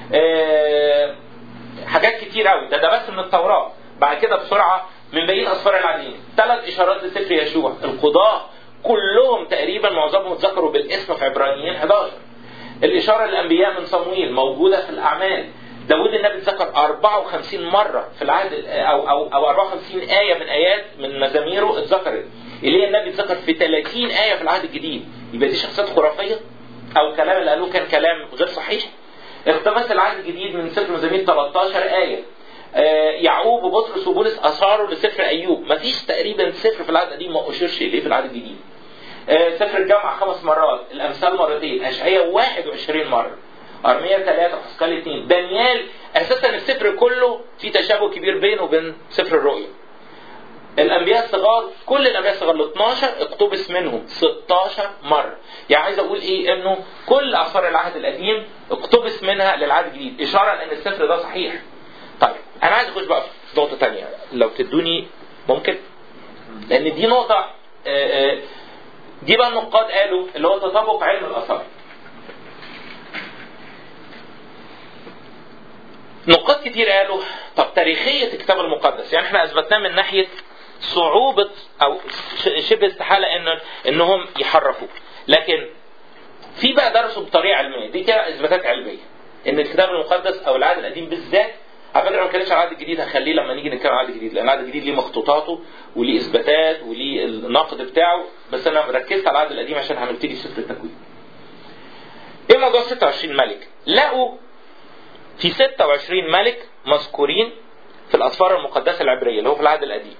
آه، حاجات كتير قوي ده ده بس من التوراه بعد كده بسرعه من باقي الاسفار العاديين ثلاث اشارات لسفر يشوع القضاه كلهم تقريبا معظمهم اتذكروا بالاسم في عبرانيين 11 الاشاره للانبياء من صمويل موجوده في الاعمال داود النبي اتذكر 54 مره في العهد او او او 54 ايه من ايات من مزاميره اتذكرت ايليا النبي اتذكر في 30 ايه في العهد الجديد يبقى دي شخصيات خرافيه او الكلام اللي قالوه كان كلام غير صحيح اقتبس العهد الجديد من سفر مزامير 13 ايه آه، يعقوب وبطرس وبولس اثاروا لسفر ايوب مفيش تقريبا سفر في العهد القديم ما اشيرش اليه في العهد الجديد آه، سفر الجامعة خمس مرات الأمثال مرتين أشعياء 21 مرة أرمية ثلاثة حسقال اثنين دانيال أساسا السفر كله في تشابه كبير بينه وبين سفر الرؤيا الأنبياء الصغار كل الأنبياء الصغار ال 12 اقتبس منهم 16 مرة يعني عايز أقول إيه إنه كل أسفار العهد القديم اقتبس منها للعهد الجديد إشارة لأن السفر ده صحيح طيب أنا عايز أخش بقى في نقطة تانية لو تدوني ممكن لأن دي نقطة آه، آه، دي بقى النقاد قالوا اللي هو تطابق علم الاثار. نقاد كتير قالوا طب تاريخيه الكتاب المقدس يعني احنا اثبتناه من ناحيه صعوبه او ش- شبه استحاله ان انهم يحرفوه لكن في بقى درسوا بطريقه علميه دي كده اثباتات علميه ان الكتاب المقدس او العهد القديم بالذات على فكره ما بنتكلمش على العهد الجديد هخليه لما نيجي نتكلم على العهد الجديد لان العهد الجديد ليه مخطوطاته وليه اثباتات وليه النقد بتاعه بس انا ركزت على العهد القديم عشان هنبتدي في سفر التكوين. ايه موضوع 26 ملك؟ لقوا في 26 ملك مذكورين في الاسفار المقدسه العبريه اللي هو في العهد القديم.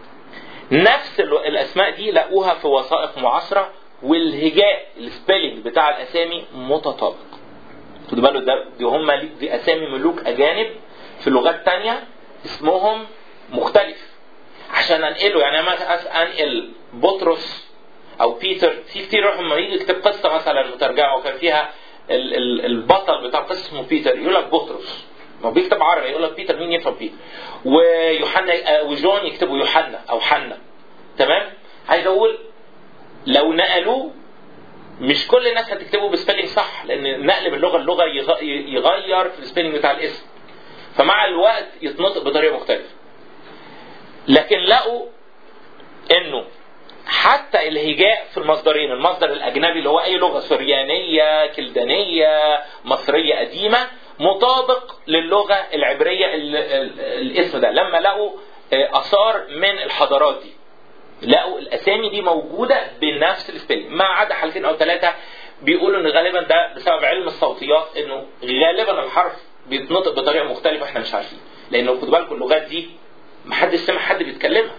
نفس ال- الاسماء دي لقوها في وثائق معاصره والهجاء السبيلنج بتاع الاسامي متطابق. خدوا بالوا ده دي هم دي اسامي ملوك اجانب في لغات تانية اسمهم مختلف عشان انقله يعني انا مثلا انقل بطرس او بيتر في كتير يروح لما يجي يكتب قصه مثلا مترجمه وكان فيها ال ال البطل بتاع القصه اسمه بيتر يقول لك بطرس ما هو بيكتب عربي يقول لك بيتر مين يفهم بيتر ويوحنا آه، وجون يكتبوا يوحنا او حنا تمام عايز اقول لو نقلوه مش كل الناس هتكتبه بسبيلنج صح لان نقل من لغه للغه يغ- يغير في السبيلنج بتاع الاسم فمع الوقت يتنطق بطريقه مختلفه لكن لقوا انه حتى الهجاء في المصدرين المصدر الاجنبي اللي هو اي لغه سريانيه كلدانيه مصريه قديمه مطابق للغه العبريه ال- ال- الاسم ده لما لقوا آه، اثار من الحضارات دي لقوا الاسامي دي موجوده بنفس السبيل ما عدا حالتين او ثلاثه بيقولوا ان غالبا ده بسبب علم الصوتيات انه غالبا الحرف بيتنطق بطريقه مختلفه احنا مش عارفين لانه خدوا بالكم اللغات دي ما حدش سمع حد بيتكلمها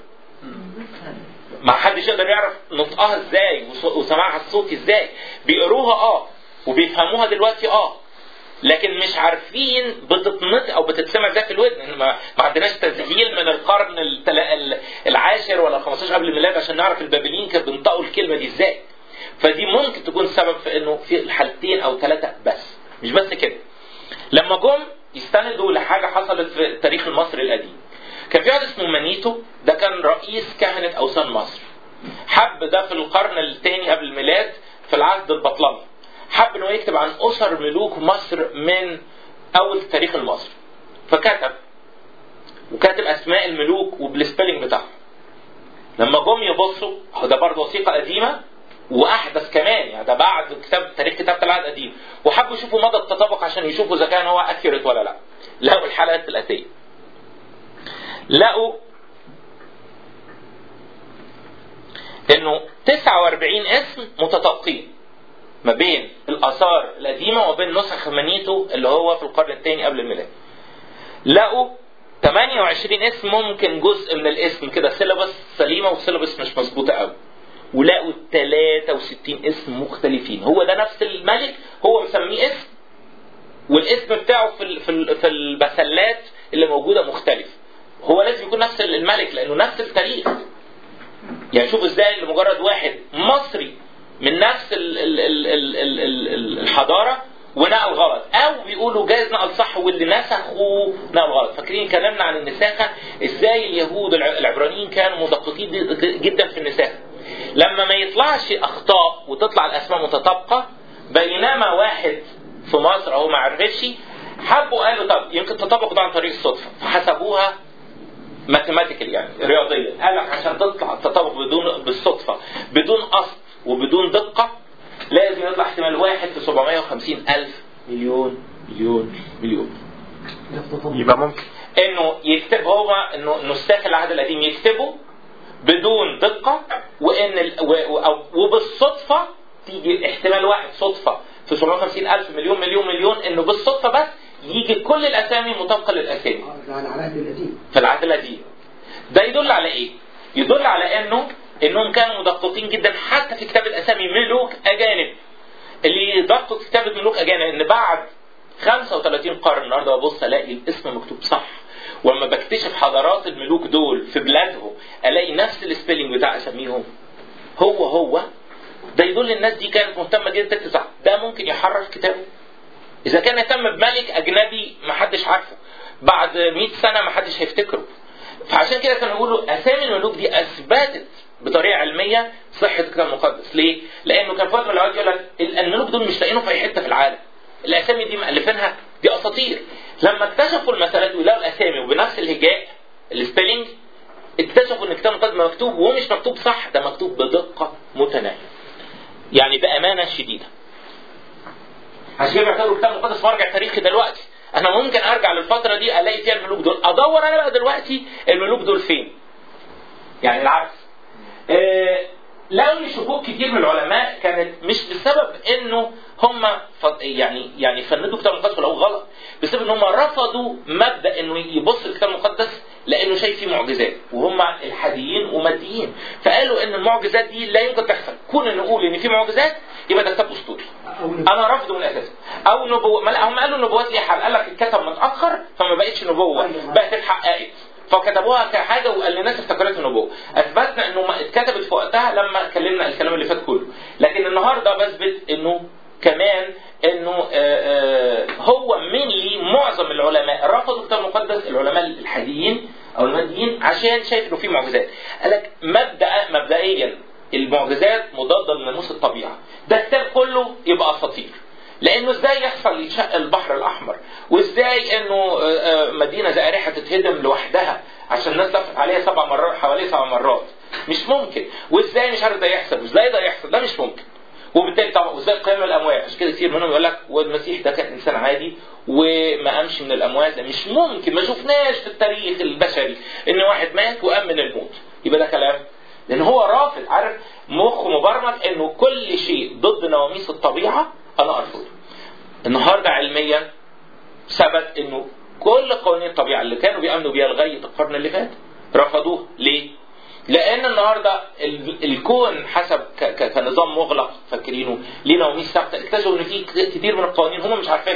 ما حدش يقدر يعرف نطقها ازاي وص- وسماعها الصوتي ازاي بيقروها اه وبيفهموها دلوقتي اه لكن مش عارفين بتتنطق او بتتسمع ازاي في الودن إحنا ما ما عندناش تسجيل من القرن التل- ال- العاشر ولا 15 قبل الميلاد عشان نعرف البابليين كانوا بينطقوا الكلمه دي ازاي فدي ممكن تكون سبب في انه في الحالتين او ثلاثه بس مش بس كده لما جم يستندوا لحاجه حصلت في التاريخ المصري القديم كان في واحد اسمه مانيتو ده كان رئيس كهنه اوثان مصر حب ده في القرن الثاني قبل الميلاد في العهد البطلمي حب انه يكتب عن اسر ملوك مصر من اول التاريخ المصري فكتب وكاتب اسماء الملوك وبالسبيلنج بتاعهم لما جم يبصوا هو ده برضه وثيقه قديمه واحدث كمان يعني ده بعد كتاب تاريخ كتابه العهد القديم وحبوا يشوفوا مدى التطابق عشان يشوفوا اذا كان هو اكيوريت ولا لا لقوا الحالات الاتيه لقوا انه 49 اسم متطابقين ما بين الاثار القديمه وبين نسخ مانيتو اللي هو في القرن الثاني قبل الميلاد لقوا 28 اسم ممكن جزء من الاسم كده سيلابس سليمه وسيلابس مش مظبوطه قوي ولقوا 63 اسم مختلفين هو ده نفس الملك هو مسميه اسم والاسم بتاعه في ال- في ال- في البسلات اللي موجوده مختلف هو لازم يكون نفس الملك لانه نفس التاريخ يعني شوف ازاي لمجرد واحد مصري من نفس ال ال ال ال ال ال ال الحضاره ونقل غلط او بيقولوا جايز نقل صح واللي نسخوا نقل غلط فاكرين كلامنا عن النساخه ازاي اليهود الع- العبرانيين كانوا مدققين ج- جدا في النساخه لما ما يطلعش اخطاء وتطلع الاسماء متطابقه بينما واحد في مصر اهو ما عرفش حبوا قالوا طب يمكن التطابق ده عن طريق الصدفه فحسبوها ماثيماتيكال يعني رياضيا قال لك عشان تطلع التطابق بدون بالصدفه بدون قصد وبدون دقه لازم يطلع احتمال واحد في 750 الف مليون مليون مليون ده في تطبيق. يبقى ممكن انه يكتب هو انه نساخ العهد القديم يكتبه بدون دقه وان ال... و... و... أو- وبالصدفه تيجي احتمال واحد صدفه في 750 الف مليون مليون مليون انه بالصدفه بس يجي كل الاسامي مطابقه للاسامي آه، ده على العهد القديم في العهد القديم ده يدل على ايه؟ يدل على انه انهم كانوا مدققين جدا حتى في كتابه اسامي ملوك اجانب اللي يدقق في كتابه ملوك اجانب ان بعد 35 قرن النهارده ببص الاقي الاسم مكتوب صح ولما بكتشف حضارات الملوك دول في بلادهم الاقي نفس السبيلنج بتاع اساميهم هو هو ده يدل الناس دي كانت مهتمه جدا تكتب صح ده ممكن يحرف كتابه اذا كان اهتم بملك اجنبي ما حدش عارفه بعد 100 سنه ما حدش هيفتكره فعشان كده كانوا يقولوا اسامي الملوك دي اثبتت بطريقه علميه صحه الكتاب المقدس ليه؟ لانه كان في وقت من الاوقات يقول لك الملوك دول مش لاقيينهم في اي حته في العالم الاسامي دي مؤلفينها دي اساطير لما اكتشفوا المسألة ويلاقوا الاسامي وبنفس الهجاء السبيلنج اكتشفوا ان الكتاب المقدس مكتوب وهو مش مكتوب صح ده مكتوب بدقه متناهيه يعني بامانه شديده عشان كده بيعتبروا الكتاب المقدس مرجع تاريخي دلوقتي انا ممكن ارجع للفتره دي الاقي فيها الملوك دول ادور انا بقى دلوقتي الملوك دول فين يعني العكس آه لقوا ان شكوك كتير من العلماء كانت مش بسبب انه هم ف- يعني يعني فندوا الكتاب المقدس ولو غلط بسبب ان هم رفضوا مبدا انه يبص الكتاب المقدس لانه شايف فيه معجزات وهم الحاديين وماديين فقالوا ان المعجزات دي لا يمكن تحصل كون نقول ان في معجزات يبقى ده كتاب اسطوري أو انا رافضه من الاساس او نبوه ما لا هم قالوا النبوات ليها حل قال لك الكتب متاخر فما بقتش نبوه أيوة. بقت اتحققت فكتبوها كحاجه وقال للناس افتكرتها نبوه اثبتنا انه ما اتكتبت في وقتها لما اتكلمنا الكلام اللي فات كله لكن النهارده بثبت انه كمان انه آه، آه، هو منلي معظم العلماء رفضوا الكتاب المقدس العلماء الحاديين او الماديين عشان شايف انه في معجزات قال لك مبدا مبدئيا المعجزات مضاده لناموس الطبيعه ده الكتاب كله يبقى اساطير لانه ازاي يحصل يتشق البحر الاحمر وازاي انه آه، آه، مدينه زي اريحه تتهدم لوحدها عشان الناس لفت عليها سبع مرات حوالي سبع مرات مش ممكن وازاي مش عارف ده يحصل وازاي ده يحصل ده مش ممكن وبالتالي طبعا وازاي قيام الاموات عشان كده كتير منهم يقول لك والمسيح ده كان انسان عادي وما قامش من الاموات ده مش ممكن ما شفناش في التاريخ البشري ان واحد مات وقام من الموت يبقى ده كلام لان هو رافض عارف مخه مبرمج انه كل شيء ضد نواميس الطبيعه انا ارفضه النهارده علميا ثبت انه كل قوانين الطبيعه اللي كانوا بيامنوا بيها لغايه القرن اللي فات رفضوه ليه؟ لان النهارده ال- الكون حسب ك- ك- كنظام مغلق فاكرينه ليه نواميس ثابته اكتشفوا ان في ك- كتير من القوانين هم مش عارفينها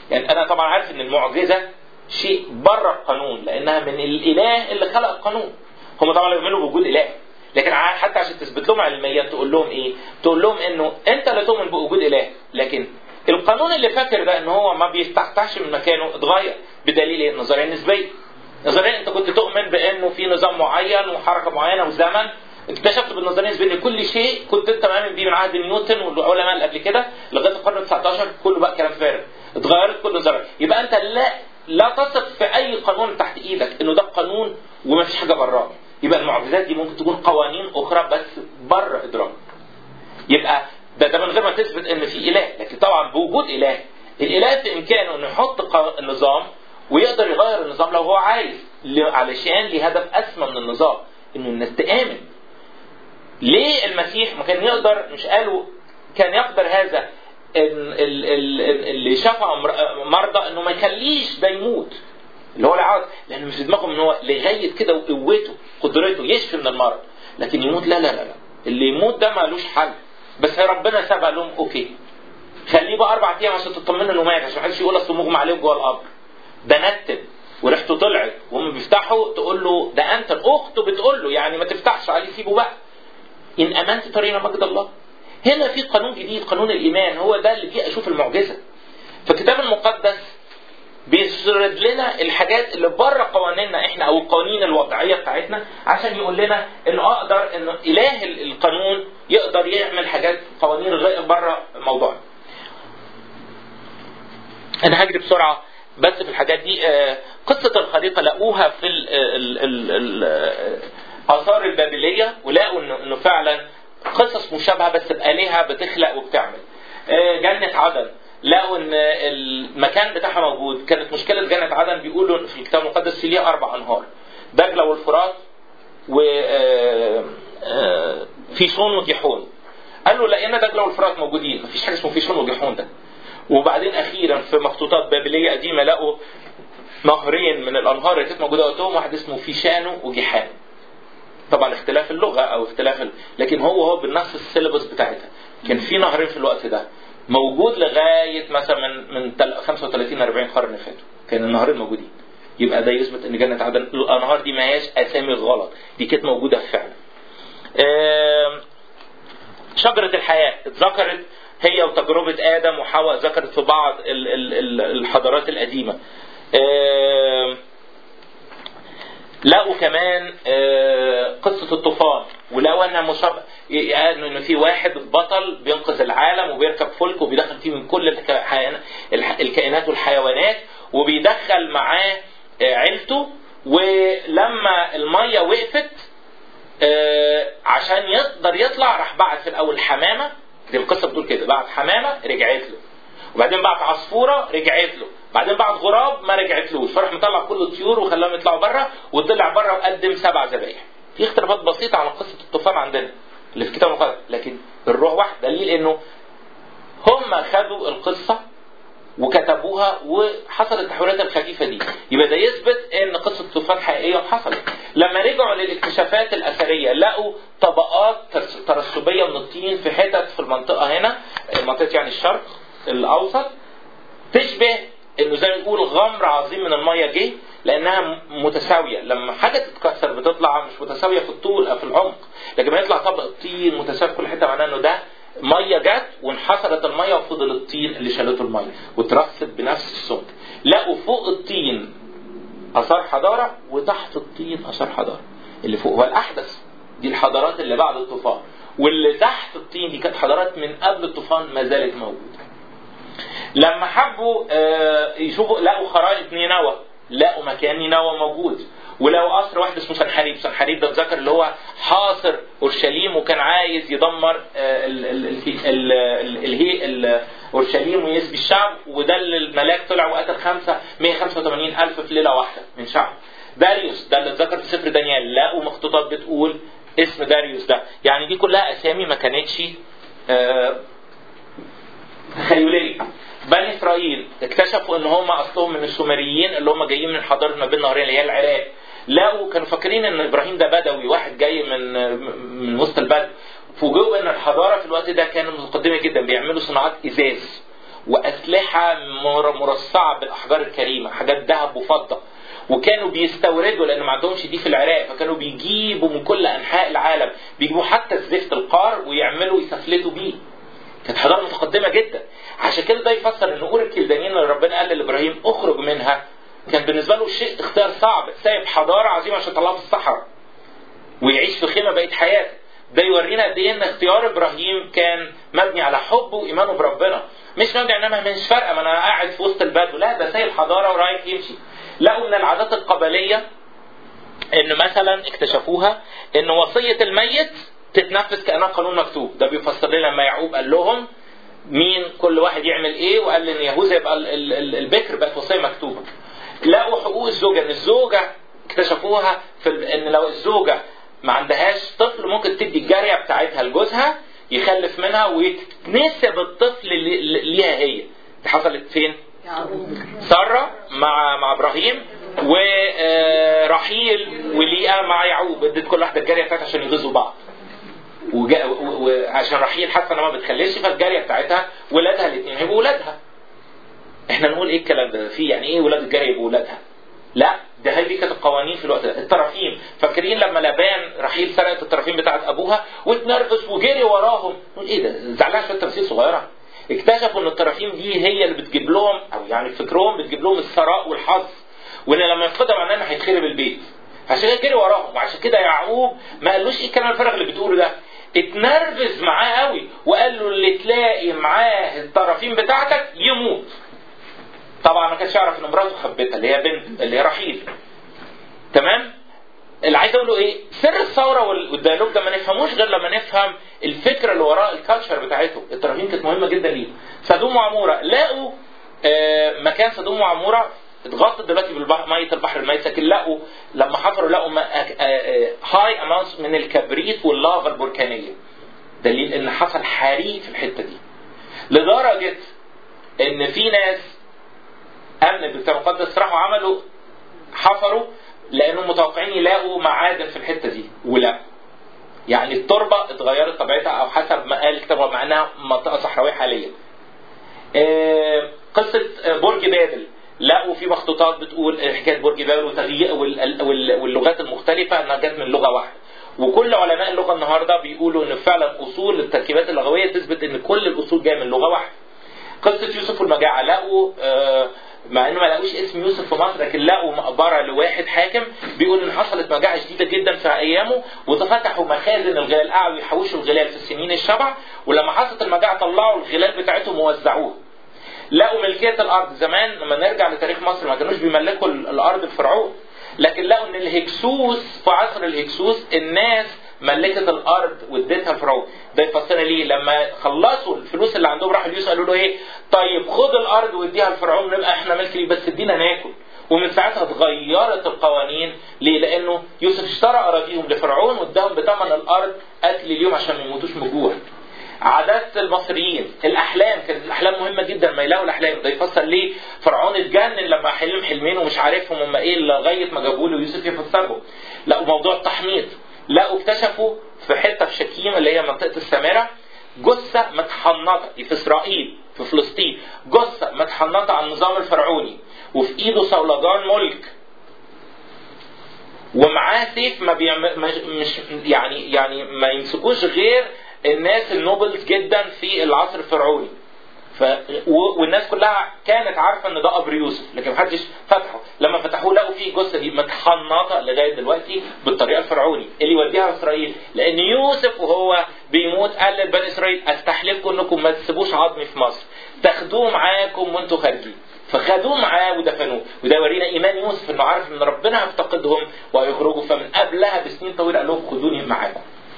يعني انا طبعا عارف ان المعجزه شيء بره القانون لانها من الاله اللي خلق القانون هم طبعا بيعملوا بوجود اله لكن ع- حتى عشان تثبت لهم علميا تقول لهم ايه؟ تقول لهم انه انت لا تؤمن بوجود اله لكن القانون اللي فاكر ده ان هو ما بيستقطعش من مكانه اتغير بدليل ايه؟ النظريه النسبيه. النظريه انت كنت تؤمن بانه في نظام معين وحركه معينه وزمن اكتشفت بالنظريه النسبيه ان كل شيء كنت انت مؤمن بيه من عهد نيوتن والعلماء اللي قبل كده لغايه القرن ال 19 كله بقى كلام فارغ اتغيرت كل النظريه يبقى انت لا لا تثق في اي قانون تحت ايدك انه ده قانون وما فيش حاجه براه يبقى المعجزات دي ممكن تكون قوانين اخرى بس بره ادراك يبقى ده ده من غير ما تثبت ان في اله لكن طبعا بوجود اله الاله في امكانه انه يحط قا- نظام ويقدر يغير النظام لو هو عايز ل- علشان لهدف اسمى من النظام انه الناس تامن ليه المسيح ما كان يقدر مش قالوا كان يقدر هذا إن ال- ال- ال- اللي شفى مر- مرضى انه ما يخليش ده يموت اللي هو العوض لان مش في دماغهم ان هو لغايه كده وقوته قدرته يشفي من المرض لكن يموت لا لا لا لا اللي يموت ده مالوش حل بس ربنا سبق لهم اوكي خليه بقى اربع ايام عشان تطمن انه مات عشان محدش يقول اصل مغمى عليه جوه القبر ده نتن وريحته طلعت وهم بيفتحوا تقول له ده انت اخته بتقول له يعني ما تفتحش عليه سيبه بقى ان امنت ترين مجد الله هنا في قانون جديد قانون الايمان هو ده اللي جه اشوف المعجزه فالكتاب المقدس بيسرد لنا الحاجات اللي بره قوانيننا احنا او القوانين الوضعيه بتاعتنا عشان يقول لنا انه اقدر انه اله ال- القانون يقدر يعمل حاجات قوانين غير بره موضوعنا. انا هجري بسرعه بس في الحاجات دي آه، قصه الخليقه لقوها في ال ال ال ال الاثار البابليه ولقوا انه إنه فعلا قصص مشابهه بس بالهه بتخلق وبتعمل. آه، جنه عدن لقوا ان المكان بتاعها موجود كانت مشكله جنه عدن بيقولوا في الكتاب المقدس في ليها اربع انهار دجله والفرات و آه، آه، فيشون وجيحون قالوا لقينا دجله والفرات موجودين مفيش حاجه اسمه فيشون وجيحون ده وبعدين اخيرا في مخطوطات بابليه قديمه لقوا نهرين من الانهار اللي كانت موجوده وقتهم واحد اسمه فيشانو وجيحان طبعا اختلاف اللغه او اختلاف ال... لكن هو هو بالنص السيلبس بتاعتها كان في نهرين في الوقت ده موجود لغايه مثلا من من تل- 35 40 قرن فاتوا كان النهرين موجودين يبقى ده يثبت ان جنه عدن الانهار دي ما هياش اسامي غلط دي كانت موجوده فعلا آم، شجره الحياه اتذكرت هي وتجربه ادم وحواء ذكرت في بعض ال- ال- ال- الحضارات القديمه آم، لقوا كمان آه، قصة الطوفان ولقوا انها مشابهة يعني انه في واحد بطل بينقذ العالم وبيركب فلك وبيدخل فيه من كل الكائن- الح- الكائنات والحيوانات وبيدخل معاه آه، عيلته ولما المية وقفت آه، عشان يقدر يطلع راح بعت في الاول حمامة دي القصة بتقول كده بعت حمامة رجعت له وبعدين بعت عصفوره رجعت له بعدين بعت غراب ما رجعتلوش فراح مطلع كل الطيور وخلاهم يطلعوا بره وطلع بره وقدم سبع ذبايح في اختلافات بسيطه على قصه الطوفان عندنا اللي في كتاب المقدس لكن الروح واحد دليل انه هم خدوا القصه وكتبوها وحصلت التحولات الخفيفه دي يبقى ده يثبت ان قصه الطوفان حقيقيه وحصلت لما رجعوا للاكتشافات الاثريه لقوا طبقات ترس- ترسبيه من الطين في حتت في المنطقه هنا منطقه يعني الشرق الاوسط تشبه انه زي ما نقول غمر عظيم من الميه جه لانها م- متساويه لما حاجه تتكسر بتطلع مش متساويه في الطول او في العمق لكن لما يطلع طبق طين متساوي في كل حته معناه انه ده ميه جت وانحصرت الميه وفضل الطين اللي شالته الميه وترصت بنفس السمك لقوا فوق الطين اثار حضاره وتحت الطين اثار حضاره اللي فوق هو الاحدث دي الحضارات اللي بعد الطوفان واللي تحت الطين دي كانت حضارات من قبل الطوفان ما زالت موجوده لما حبوا آه، يشوفوا لقوا خرائط نينوى لقوا مكان نينوى موجود ولقوا قصر واحد اسمه سنحريب سنحريب ده اتذكر اللي هو حاصر اورشليم وكان عايز يدمر آه، ال- ال- ال- ال- ال- الهي ال- اورشليم ويسبي الشعب وده اللي الملاك طلع وقتل خمسة 185 الف في ليله واحده من شعب داريوس ده اللي اتذكر في سفر دانيال لقوا مخطوطات بتقول اسم داريوس ده يعني دي كلها اسامي ما كانتش آه، تخيليه بني اسرائيل اكتشفوا ان هم اصلهم من السومريين اللي هم جايين من حضاره ما بين نهرين اللي هي العراق لقوا كانوا فاكرين ان ابراهيم ده بدوي واحد جاي من من وسط البلد فوجئوا ان الحضاره في الوقت ده كانت متقدمه جدا بيعملوا صناعات ازاز واسلحه مر- مرصعه بالاحجار الكريمه حاجات ذهب وفضه وكانوا بيستوردوا لان ما عندهمش دي في العراق فكانوا بيجيبوا من كل انحاء العالم بيجيبوا حتى الزفت القار ويعملوا يسفلتوا بيه كانت حضاره متقدمه جدا عشان كده ده يفسر ان اور الكلدانيين اللي ربنا قال لابراهيم اخرج منها كان بالنسبه له شيء اختيار صعب سايب حضاره عظيمه عشان يطلعها في الصحراء ويعيش في خيمه بقيه حياته ده يورينا قد ايه ان اختيار ابراهيم كان مبني على حبه وايمانه بربنا مش مبني على انما مش فارقه ما انا قاعد في وسط البدو لا ده سايب حضاره ورايح يمشي لقوا من العادات القبليه ان مثلا اكتشفوها ان وصيه الميت تتنفذ كانها قانون مكتوب ده بيفسر لنا لما يعقوب قال لهم مين كل واحد يعمل ايه وقال ان يهوذا يبقى ال- ال- ال- البكر بقت وصيه مكتوبه لقوا حقوق الزوجه ان الزوجه اكتشفوها في ال- ان لو الزوجه ما عندهاش طفل ممكن تدي الجاريه بتاعتها لجوزها يخلف منها ويتنسب الطفل ل- ل- ليها هي دي حصلت فين؟ ساره مع مع ابراهيم ورحيل وليئه مع يعقوب ادت كل واحده الجاريه بتاعتها عشان يغزوا بعض وجا- و- وعشان رحيل حاسه انها ما بتخلفش فالجاريه بتاعتها ولادها الاثنين هيبقوا ولادها احنا نقول ايه الكلام ده في يعني ايه ولاد الجاريه يبقوا ولادها لا ده هي دي كانت القوانين في الوقت ده الترافيم فاكرين لما لبان رحيل سرقت الترافيم بتاعت ابوها واتنرفز وجري وراهم نقول ايه ده زعلان شويه تمثيل صغيره اكتشفوا ان الترافيم دي هي اللي بتجيب لهم او يعني فكرهم بتجيب لهم الثراء والحظ وان لما يفقدها معناه انه هيتخرب البيت عشان كده جري وراهم وعشان كده يعقوب ما قالوش ايه الكلام الفارغ اللي بتقوله ده اتنرفز معاه قوي وقال له اللي تلاقي معاه الترافيم بتاعتك يموت طبعا ما كانش يعرف ان مراته خبتها اللي هي بنت اللي هي رحيل تمام اللي عايز اقوله ايه سر الثوره وال- والديالوج ده ما نفهموش غير لما نفهم الفكره اللي وراء الكالتشر بتاعته التراهيم كانت مهمه جدا ليه سدوم وعموره لقوا آه، مكان سدوم وعموره اتغطت دلوقتي بميه البحر الميت لكن لقوا لما حفروا لقوا هاي اماونتس من الكبريت واللافا البركانيه دليل ان حصل حريق في الحته دي لدرجه ان في ناس امن بالكتاب المقدس راحوا عملوا حفروا لانهم متوقعين يلاقوا معادن في الحته دي ولا يعني التربه اتغيرت طبيعتها او حسب ما قال الكتاب مع انها منطقه صحراويه حاليا. آه، قصه آه، برج بابل لقوا في مخطوطات بتقول حكايه برج بابل وتغيير وال- وال- واللغات المختلفه انها جت من لغه واحده. وكل علماء اللغه النهارده بيقولوا ان فعلا اصول التركيبات اللغويه تثبت ان كل الاصول جايه من لغه واحده. قصه يوسف والمجاعه لقوا آه، مع انه ما لقوش اسم يوسف في مصر لكن لقوا مقبره لواحد حاكم بيقول ان حصلت مجاعه شديده جدا في ايامه وفتحوا مخازن الغلال قعدوا يحوشوا الغلال في السنين السبع ولما حصلت المجاعه طلعوا الغلال بتاعتهم ووزعوها. لقوا ملكيه الارض زمان لما نرجع لتاريخ مصر ما كانوش بيملكوا الارض الفرعون لكن لقوا ان الهكسوس في عصر الهكسوس الناس ملكت الارض واديتها الفرعون ده يفسرنا ليه لما خلصوا الفلوس اللي عندهم راحوا ليوسف قالوا له ايه طيب خد الارض واديها الفرعون نبقى احنا ملك ليه بس ادينا ناكل ومن ساعتها اتغيرت القوانين ليه؟ لانه يوسف اشترى اراضيهم لفرعون واداهم بثمن الارض اكل اليوم عشان ما يموتوش من جوع. عادات المصريين الاحلام كانت الاحلام مهمه جدا ما يلاقوا الاحلام ده يفسر ليه فرعون اتجنن لما حلم حلمين ومش عارفهم هم ايه لغايه ما جابوا له يوسف يفسرهم لقوا موضوع التحنيط لقوا اكتشفوا في حته في شكيم اللي هي منطقه السامره جثه متحنطه دي في اسرائيل في فلسطين جثه متحنطه على النظام الفرعوني وفي ايده صولجان ملك ومعاه سيف ما بيعمل مش مش- يعني يعني ما يمسكوش غير الناس النوبلز جدا في العصر الفرعوني ف... و... والناس كلها كانت عارفه ان ده قبر يوسف لكن محدش فتحه لما فتحوه لقوا فيه الجثه دي متحنطه لغايه دلوقتي بالطريقه الفرعوني اللي يوديها اسرائيل لان يوسف وهو بيموت قال لبني اسرائيل استحلفكم انكم ما تسيبوش عظمي في مصر تاخدوه معاكم وانتوا خارجين فخدوه معاه ودفنوه وده يورينا ايمان يوسف انه عارف ان ربنا هيفتقدهم وهيخرجوا فمن قبلها بسنين طويله قال لهم خدوني معاكم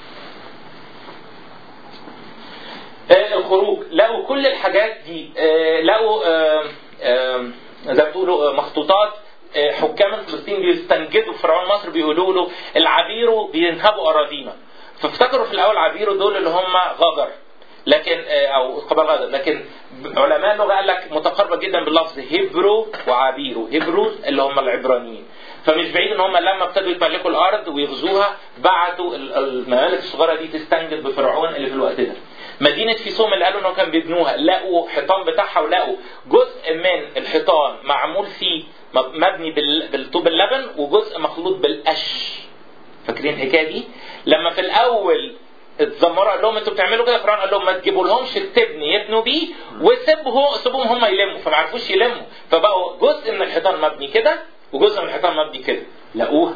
آه، الخروج لقوا كل الحاجات دي آه، لقوا آه، آه، زي ما بتقولوا آه، مخطوطات آه، حكام فلسطين بيستنجدوا فرعون مصر بيقولوا له العبيرو بينهبوا اراضينا فافتكروا في الاول عبيرو دول اللي هم غجر لكن آه، او قبائل غجر لكن علماء اللغه قال لك متقاربه جدا باللفظ هبرو وعبيرو هبرو اللي هم العبرانيين فمش بعيد ان هم لما ابتدوا يتملكوا الارض ويغزوها بعتوا ال- الممالك الصغيره دي تستنجد بفرعون اللي في الوقت ده. مدينه فيسوم اللي قالوا انهم كانوا بيبنوها لقوا حيطان بتاعها ولقوا جزء من الحيطان معمول فيه م- مبني بال- بالطوب اللبن وجزء مخلوط بالقش. فاكرين الحكايه دي؟ لما في الاول اتذمروا قال لهم انتوا بتعملوا كده فرعون قال لهم ما تجيبوا لهمش التبن يبنوا بيه وسيبهم سيبوهم هم يلموا فما عرفوش يلموا فبقوا جزء من الحيطان مبني كده وجزء من الحيطان مبني كده لقوها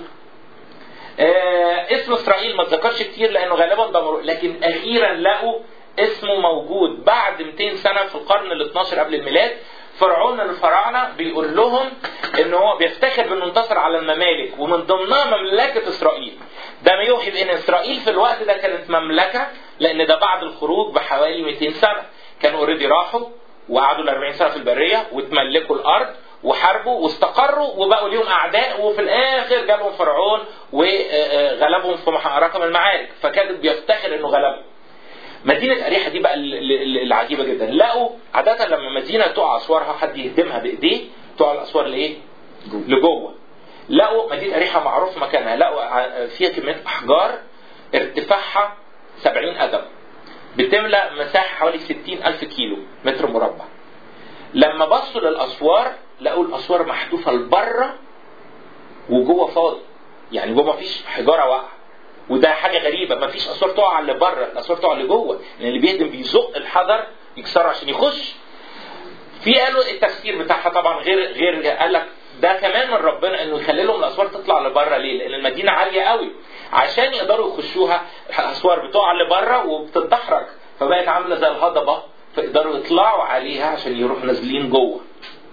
آه اسم اسرائيل ما اتذكرش كتير لانه غالبا دمروا لكن اخيرا لقوا اسمه موجود بعد 200 سنه في القرن ال 12 قبل الميلاد فرعون الفراعنه بيقول لهم ان هو بيفتخر بانه انتصر على الممالك ومن ضمنها مملكه اسرائيل ده ما يوحي بان اسرائيل في الوقت ده كانت مملكه لان ده بعد الخروج بحوالي 200 سنه كانوا اوريدي راحوا وقعدوا ال 40 سنه في البريه وتملكوا الارض وحاربوا واستقروا وبقوا ليهم اعداء وفي الاخر جابهم فرعون وغلبهم في معركه من المعارك فكانت بيفتخر انه غلبهم مدينة أريحة دي بقى ال- ال- العجيبة جدا لقوا عادة لما مدينة تقع أسوارها حد يهدمها بإيديه تقع الأسوار لإيه؟ لجوه لقوا مدينة أريحة معروف مكانها لقوا ع- فيها كمية أحجار ارتفاعها 70 قدم بتملأ مساحة حوالي 60 ألف كيلو متر مربع لما بصوا للأسوار لقوا الأسوار محذوفة لبره وجوه فاضي يعني جوه مفيش حجارة واقعة وده حاجه غريبه ما فيش اسوار تقع اللي بره الاسوار تقع اللي جوه لان اللي بيهدم بيزق الحجر يكسره عشان يخش في قالوا التفسير بتاعها طبعا غير غير قال لك ده كمان من ربنا انه يخلي لهم الاسوار تطلع لبره ليه؟ لان المدينه عاليه قوي عشان يقدروا يخشوها الاسوار بتقع لبره وبتتدحرج فبقت عامله زي الهضبه فيقدروا يطلعوا عليها عشان يروحوا نازلين جوه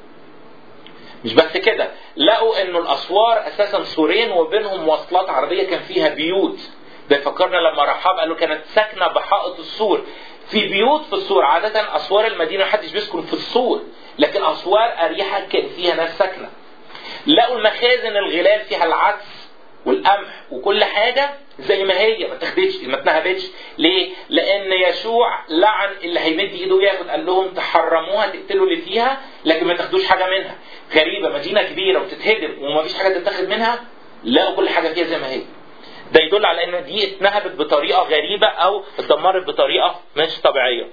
مش بس كده لقوا انه الاسوار اساسا سورين وبينهم مواصلات عربيه كان فيها بيوت ده فكرنا لما رحاب قالوا كانت ساكنه بحائط السور في بيوت في السور عاده اسوار المدينه محدش بيسكن في السور لكن اسوار اريحه كان فيها ناس ساكنه لقوا المخازن الغلال فيها العدس والقمح وكل حاجه زي ما هي ما تاخدش ما اتنهبتش ليه؟ لان يشوع لعن اللي هيمد ايده ياخد قال لهم تحرموها تقتلوا اللي فيها لكن ما تاخدوش حاجه منها غريبه مدينه كبيره وتتهدم وما فيش حاجه تتاخد منها لقوا كل حاجه فيها زي ما هي ده يدل على ان دي اتنهبت بطريقه غريبه او اتدمرت بطريقه مش طبيعيه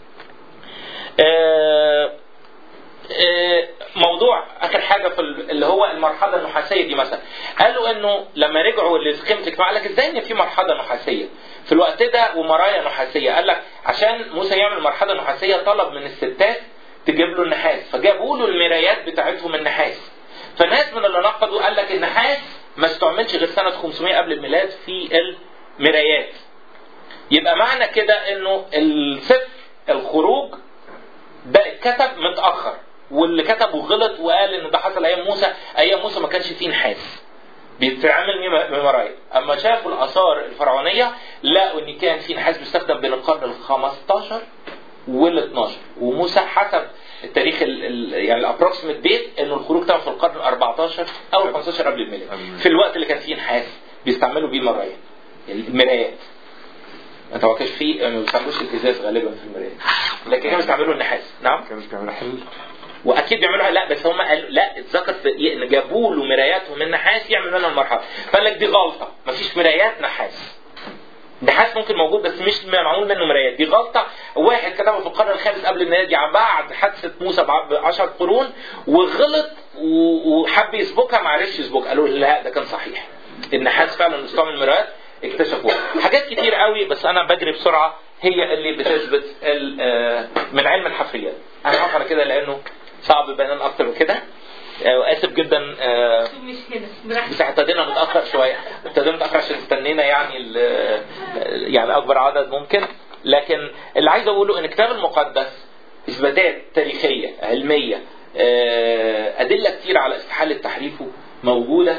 آه آه، موضوع اخر حاجه في ال- اللي هو المرحله النحاسيه دي مثلا قالوا انه لما رجعوا لقيمه الاجتماع قال لك ازاي ان في مرحله نحاسيه في الوقت ده ومرايا نحاسيه قال لك عشان موسى يعمل مرحله نحاسيه طلب من الستات تجيب له النحاس فجابوا له المرايات بتاعتهم النحاس فناس من اللي نقدوا قال لك النحاس ما استعملش غير سنه 500 قبل الميلاد في المرايات يبقى معنى كده انه السفر الخروج ده اتكتب متاخر واللي كتبه غلط وقال ان ده حصل ايام موسى ايام موسى ما كانش فيه نحاس بيتعمل ميم- مرايا اما شافوا الاثار الفرعونيه لقوا ان كان في نحاس بيستخدم بين القرن ال 15 وال 12 وموسى حسب التاريخ ال ال يعني الابروكسيمت ديت انه الخروج تم في القرن ال 14 او ال 15 قبل الميلاد في الوقت اللي كان فيه نحاس بيستعملوا بيه المرايا المرايات ما توقعش فيه ما بيستعملوش الازاز غالبا في المرايات لكن كانوا بيستعملوا النحاس نعم كانوا بيعملوا حل واكيد بيعملوها لا بس هم قالوا لا اتذكر في ان جابوا له مراياتهم من نحاس يعمل منها المرحله فقال لك دي غلطه مفيش مرايات نحاس نحاس ممكن موجود بس مش معمول منه مرايات دي غلطه واحد كتبها في القرن الخامس قبل الميلاد يعني بعد حادثه موسى ب 10 قرون وغلط و- وحب يسبقها ما عرفش يسبقها قالوا لا ده كان صحيح النحاس فعلا استعمل مرايات اكتشفوها حاجات كتير قوي بس انا بجري بسرعه هي اللي بتثبت ال- آه، من علم الحفريات انا هقف على كده لانه صعب يبان اكتر من كده آه، واسف جدا آه، مش كده براحتك بس ابتدينا متاخر شويه ابتدينا متاخر عشان استنينا يعني ال- يعني اكبر عدد ممكن لكن اللي عايز اقوله ان الكتاب المقدس اثباتات تاريخيه علميه آه، ادله كتير على استحاله تحريفه موجوده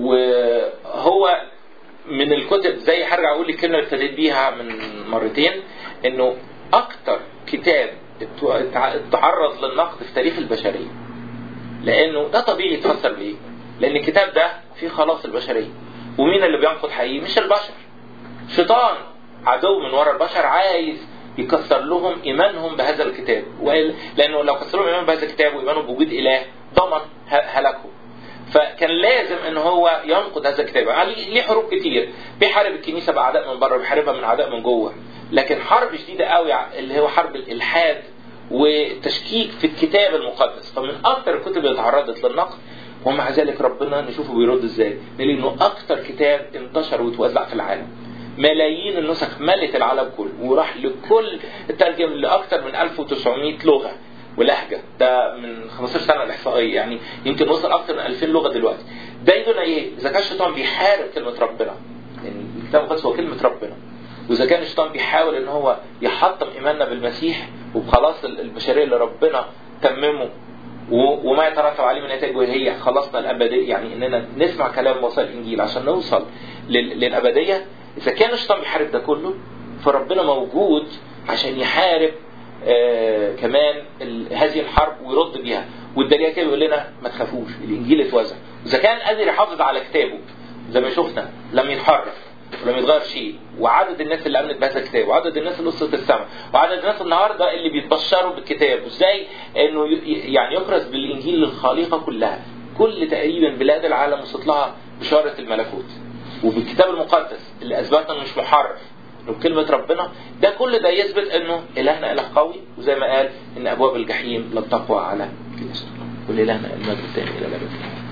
وهو من الكتب زي هرجع اقول الكلمه اللي ابتديت بيها من مرتين انه اكتر كتاب اتع- اتعرض للنقد في تاريخ البشريه لانه ده طبيعي يتفسر بايه؟ لان الكتاب ده فيه خلاص البشريه ومين اللي بينقد حقيقي؟ مش البشر شيطان عدو من ورا البشر عايز يكسر لهم ايمانهم بهذا الكتاب وإلا- لانه لو كسروا ايمانهم بهذا الكتاب وايمانهم بوجود اله ضمن ه- هلاكهم فكان لازم ان هو ينقض هذا الكتاب يعني ليه حروب كتير بيحارب الكنيسه باعداء من بره بيحاربها من اعداء من جوه لكن حرب شديده قوي اللي هو حرب الالحاد وتشكيك في الكتاب المقدس فمن اكثر الكتب اللي تعرضت للنقد ومع ذلك ربنا نشوفه بيرد ازاي نلاقي انه اكثر كتاب انتشر وتوزع في العالم ملايين النسخ ملت العالم كله وراح لكل ترجم لاكثر من 1900 لغه ولهجه ده من 15 سنه الاحصائيه يعني يمكن وصل اكثر من 2000 لغه دلوقتي ده يدل ايه؟ اذا كان الشيطان بيحارب كلمه ربنا يعني الكتاب المقدس هو كلمه ربنا واذا كان الشيطان بيحاول ان هو يحطم ايماننا بالمسيح وبخلاص البشريه اللي ربنا تممه و- وما يترتب عليه من نتائج وهي خلصنا الابديه يعني اننا نسمع كلام وصل الانجيل عشان نوصل لل- للابديه اذا كان الشيطان بيحارب ده كله فربنا موجود عشان يحارب آه كمان ال- هذه الحرب ويرد بيها والدليل كده بيقول لنا ما تخافوش الانجيل اتوزع واذا كان قادر يحافظ على كتابه زي ما شفنا لم يتحرف ولم يتغير شيء وعدد الناس اللي امنت بهذا الكتاب وعدد الناس اللي وصلت السماء وعدد الناس النهارده اللي بيتبشروا بالكتاب وازاي انه ي- يعني يكرز بالانجيل للخليقه كلها كل تقريبا بلاد العالم وصلت لها بشاره الملكوت وبالكتاب المقدس اللي اثبتنا انه مش محرف انه بكلمه ربنا ده كل ده يثبت انه الهنا اله قوي وزي ما قال ان ابواب الجحيم لن تقوى على كنيسته ولالهنا المجد التاني الى الابد